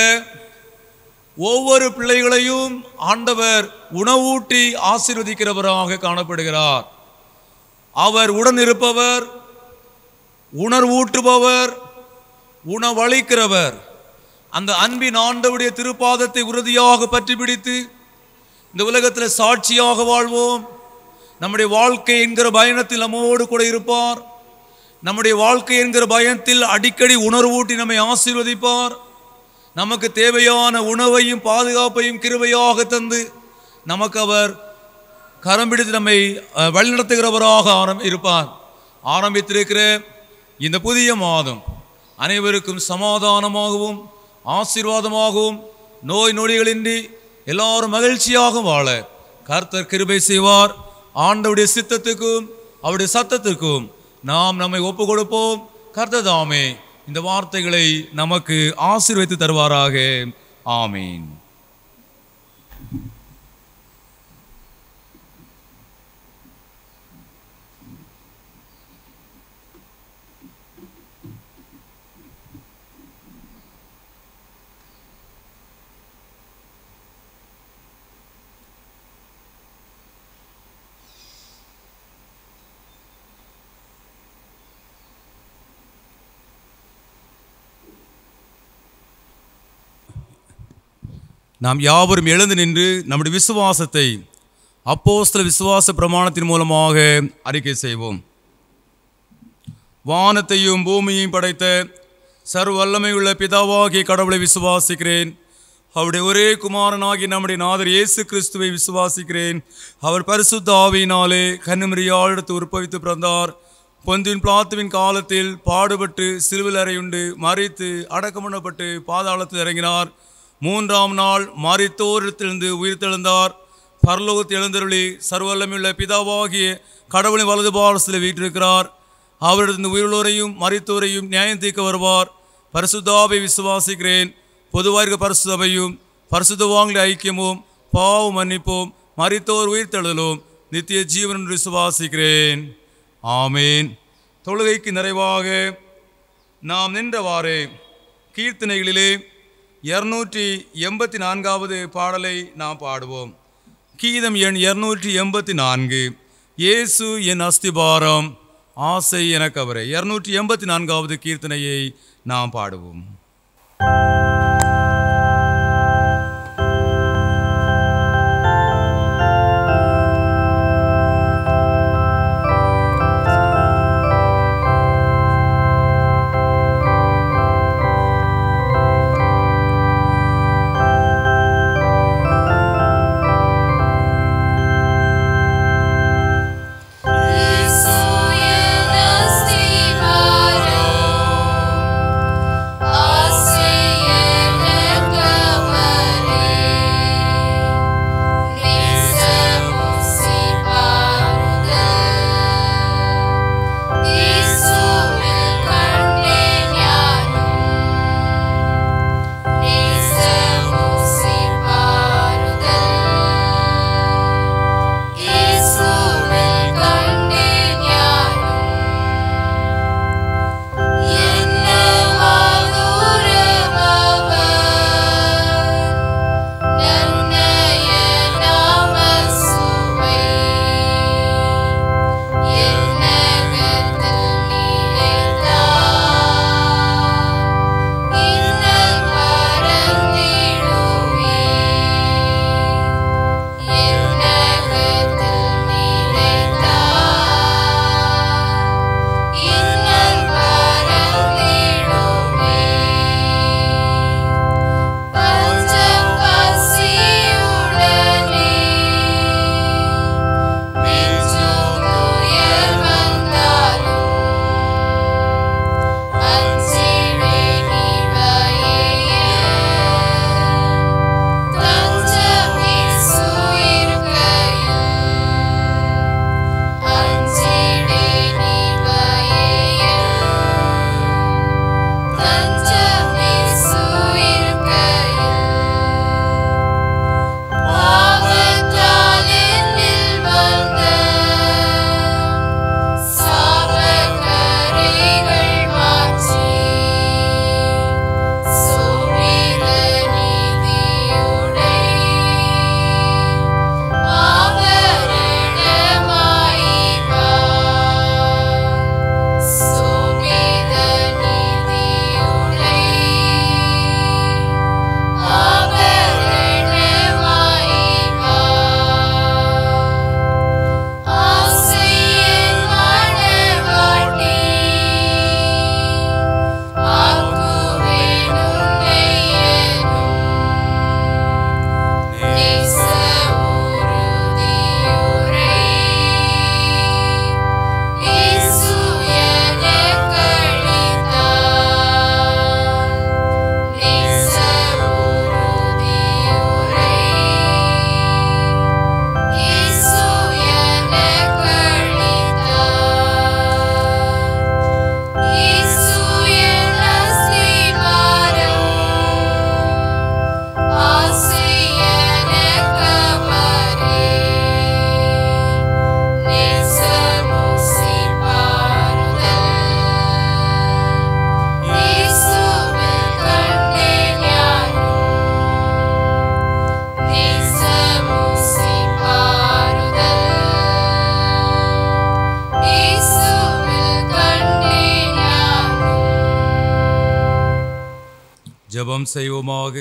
ஒவ்வொரு பிள்ளைகளையும் ஆண்டவர் உணவூட்டி ஆசீர்வதிக்கிறவராக காணப்படுகிறார் அவர் உடன் இருப்பவர் உணர்வூட்டுபவர் உணவளிக்கிறவர் அந்த அன்பின் ஆண்டவுடைய திருப்பாதத்தை உறுதியாக பற்றி பிடித்து இந்த உலகத்தில் சாட்சியாக வாழ்வோம் நம்முடைய வாழ்க்கை என்கிற பயணத்தில் நம்மோடு கூட இருப்பார் நம்முடைய வாழ்க்கை என்கிற பயத்தில் அடிக்கடி உணர்வூட்டி நம்மை ஆசீர்வதிப்பார் நமக்கு தேவையான உணவையும் பாதுகாப்பையும் கிருபையாக தந்து நமக்கு அவர் கரம் பிடித்து நம்மை அஹ், வழிநடத்துகிறவராக ஆரம் இருப்பார் ஆரம்பித்திருக்கிற இந்த புதிய மாதம் அனைவருக்கும் சமாதானமாகவும் ஆசீர்வாதமாகவும் நோய் நொடிகளின்றி எல்லாரும் மகிழ்ச்சியாக வாழ கர்த்தர் கிருபை செய்வார் ஆண்டவுடைய சித்தத்துக்கும் அவருடைய சத்தத்துக்கும் நாம் நம்மை ஒப்பு கொடுப்போம் கர்த்தர் தாமே இந்த வார்த்தைகளை நமக்கு ஆசீர்வதித்து தருவாராக ஆமீன் நாம் யாவரும் எழுந்து நின்று நம்முடைய விசுவாசத்தை அப்போஸ்தல விசுவாச பிரமாணத்தின் மூலமாக அறிக்கை செய்வோம் வானத்தையும் பூமியையும் படைத்த சர்வ வல்லமையுள்ள பிதாவாகிய கடவுளை விசுவாசிக்கிறேன் அவருடைய ஒரே குமாரனாகிய நம்முடைய நாதர் இயேசு கிறிஸ்துவை விசுவாசிக்கிறேன் அவர் பரிசுத்த ஆவியினாலே கன்னிமரியாளிடத்து உற்பவித்து பிறந்தார் பொந்தின் பிளாத்துவின் காலத்தில் பாடுபட்டு சிலுவில் அறையுண்டு மறித்து அடக்கமணப்பட்டு பாதாளத்தில் இறங்கினார் மூன்றாம் நாள் மறித்தோரிடத்திலிருந்து உயிர்த்தெழுந்தார் பரலோகத்தில் எழுந்தருளி சர்வல்லமையுள்ள பிதாவாகிய கடவுளின் வலது பாரசில் வீற்றிருக்கிறார் அவரிடந்து உயிருள்ளோரையும் மறித்தோரையும் நியாயம் தீர்க்க வருவார் பரிசுத்தாவை விசுவாசிக்கிறேன் பொதுவாக பரிசுத்தவையும் பரிசுத்தவாங்களை ஐக்கியமும் பாவ மன்னிப்போம் மறித்தோர் உயிர்த்தெழுதலும் நித்திய ஜீவன் என்று விசுவாசிக்கிறேன் ஆமேன் தொழுகைக்கு நிறைவாக நாம் நின்றவாறே கீர்த்தனைகளிலே இருநூற்றி எண்பத்தி நான்காவது பாடலை நாம் பாடுவோம் கீதம் எண் இருநூற்றி எண்பத்தி நான்கு இயேசு என் அஸ்திபாரம் ஆசை எனக்கு அவரை இருநூற்றி எண்பத்தி நான்காவது கீர்த்தனையை நாம் பாடுவோம் ஆசை ஜெபம் செய்வோமாக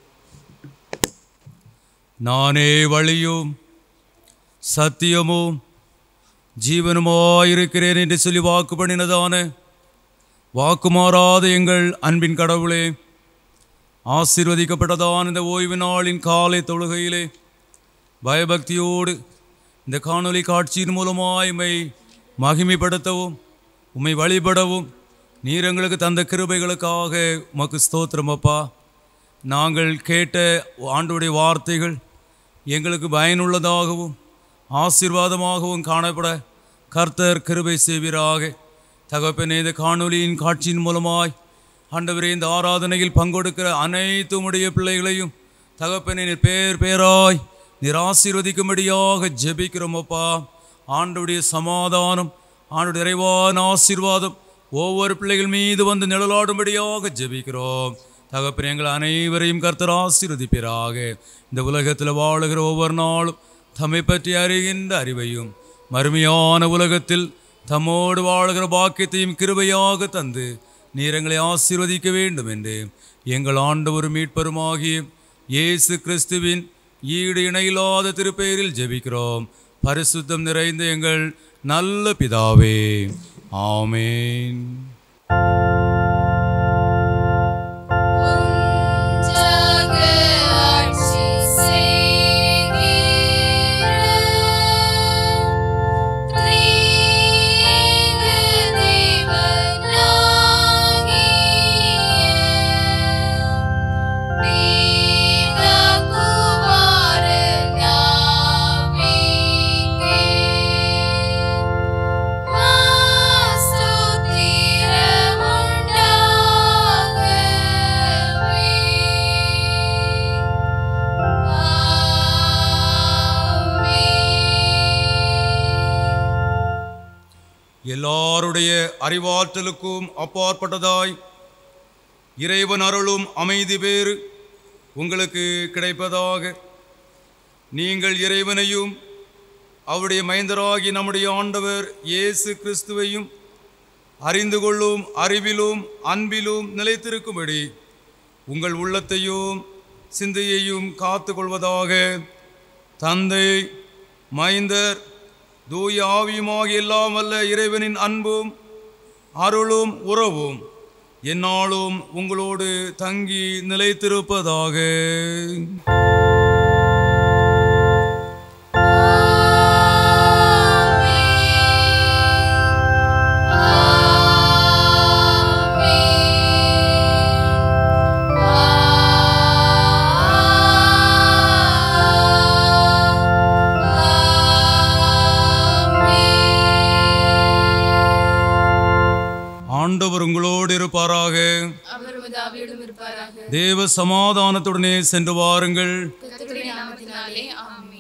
நானே வழியும் சத்தியமும் ஜீவனுமாயிருக்கிறேன் என்று சொல்லி வாக்கு பண்ணினதான வாக்கு மாறாத எங்கள் அன்பின் கடவுளே ஆசீர்வதிக்கப்பட்டதான இந்த ஓய்வு நாளின் காலை தொழுகையிலே பயபக்தியோடு இந்த காணொளி காட்சியின் மூலமாய் உம்மை மகிமைப்படுத்தவும் உம்மை வழிபடவும் நீர் எங்களுக்கு தந்த கிருபைகளுக்காக உமக்கு ஸ்தோத்திரம் அப்பா நாங்கள் கேட்ட ஆண்டுடைய வார்த்தைகள் எங்களுக்கு பயனுள்ளதாகவும் ஆசீர்வாதமாகவும் காணப்பட கர்த்தர் கிருபை செய்வீராக தகப்பனே இந்த காணொளியின் காட்சியின் மூலமாய் ஆண்டவரே இந்த ஆராதனையில் பங்கெடுக்கிற அனைத்து உடைய பிள்ளைகளையும் தகப்பனே நீர் பேர் பேராய் நீர் ஆசீர்வதிக்கும்படியாக ஜெபிக்கிறோம் அப்பா ஆண்டுடைய சமாதானம் ஆண்டுடைய நிறைவான ஆசீர்வாதம் ஒவ்வொரு பிள்ளைகள் மீது வந்து நிழலாடும்படியாக ஜெபிக்கிறோம் தகப்பனே எங்கள் அனைவரையும் கர்த்தர் ஆசீர்வதிப்பீராக இந்த உலகத்தில் வாழுகிற ஒவ்வொரு நாளும் தம்மை பற்றி அறிகின்ற அறிவையும் மறுமையான உலகத்தில் தம்மோடு வாழுகிற பாக்கியத்தையும் கிருபையாக தந்து நீர் எங்களை ஆசீர்வதிக்க வேண்டும் என்று எங்கள் ஆண்டவர் மீட்பருமாகிய இயேசு கிறிஸ்துவின் ஈடு இணையில்லாத திருப்பெயரில் ஜெபிக்கிறோம் பரிசுத்தம் நிறைந்த எங்கள் நல்ல பிதாவே ஆமேன் உஞ்சக ஆட்சி செய்கிற திரேக தேவனாகிய எல்லாருடைய அறிவாற்றலுக்கும் அப்பாற்பட்டதாய் இறைவன் அருளும் அமைதி பேறு உங்களுக்கு கிடைப்பதாக நீங்கள் இறைவனையும் அவருடைய மைந்தராகி நம்முடைய ஆண்டவர் இயேசு கிறிஸ்துவையும் அறிந்து கொள்ளும் அறிவிலும் அன்பிலும் நிலைத்திருக்கும்படி உங்கள் உள்ளத்தையும் சிந்தையையும் காத்து கொள்வதாக தந்தை மைந்தர் தூய ஆவியுமாகிய எல்லாம் வல்ல இறைவனின் அன்பும் அருளும் உறவும் என்னாலும் உங்களோடு தங்கி நிலைத்திருப்பதாக ஆண்டவர் உங்களோடு இருப்பாராக அவர் உதாவியோடும் இருப்பாராக தேவ சமாதானத்துடனே சென்று வாருங்கள் கர்த்தருடைய நாமத்தினாலே ஆமென்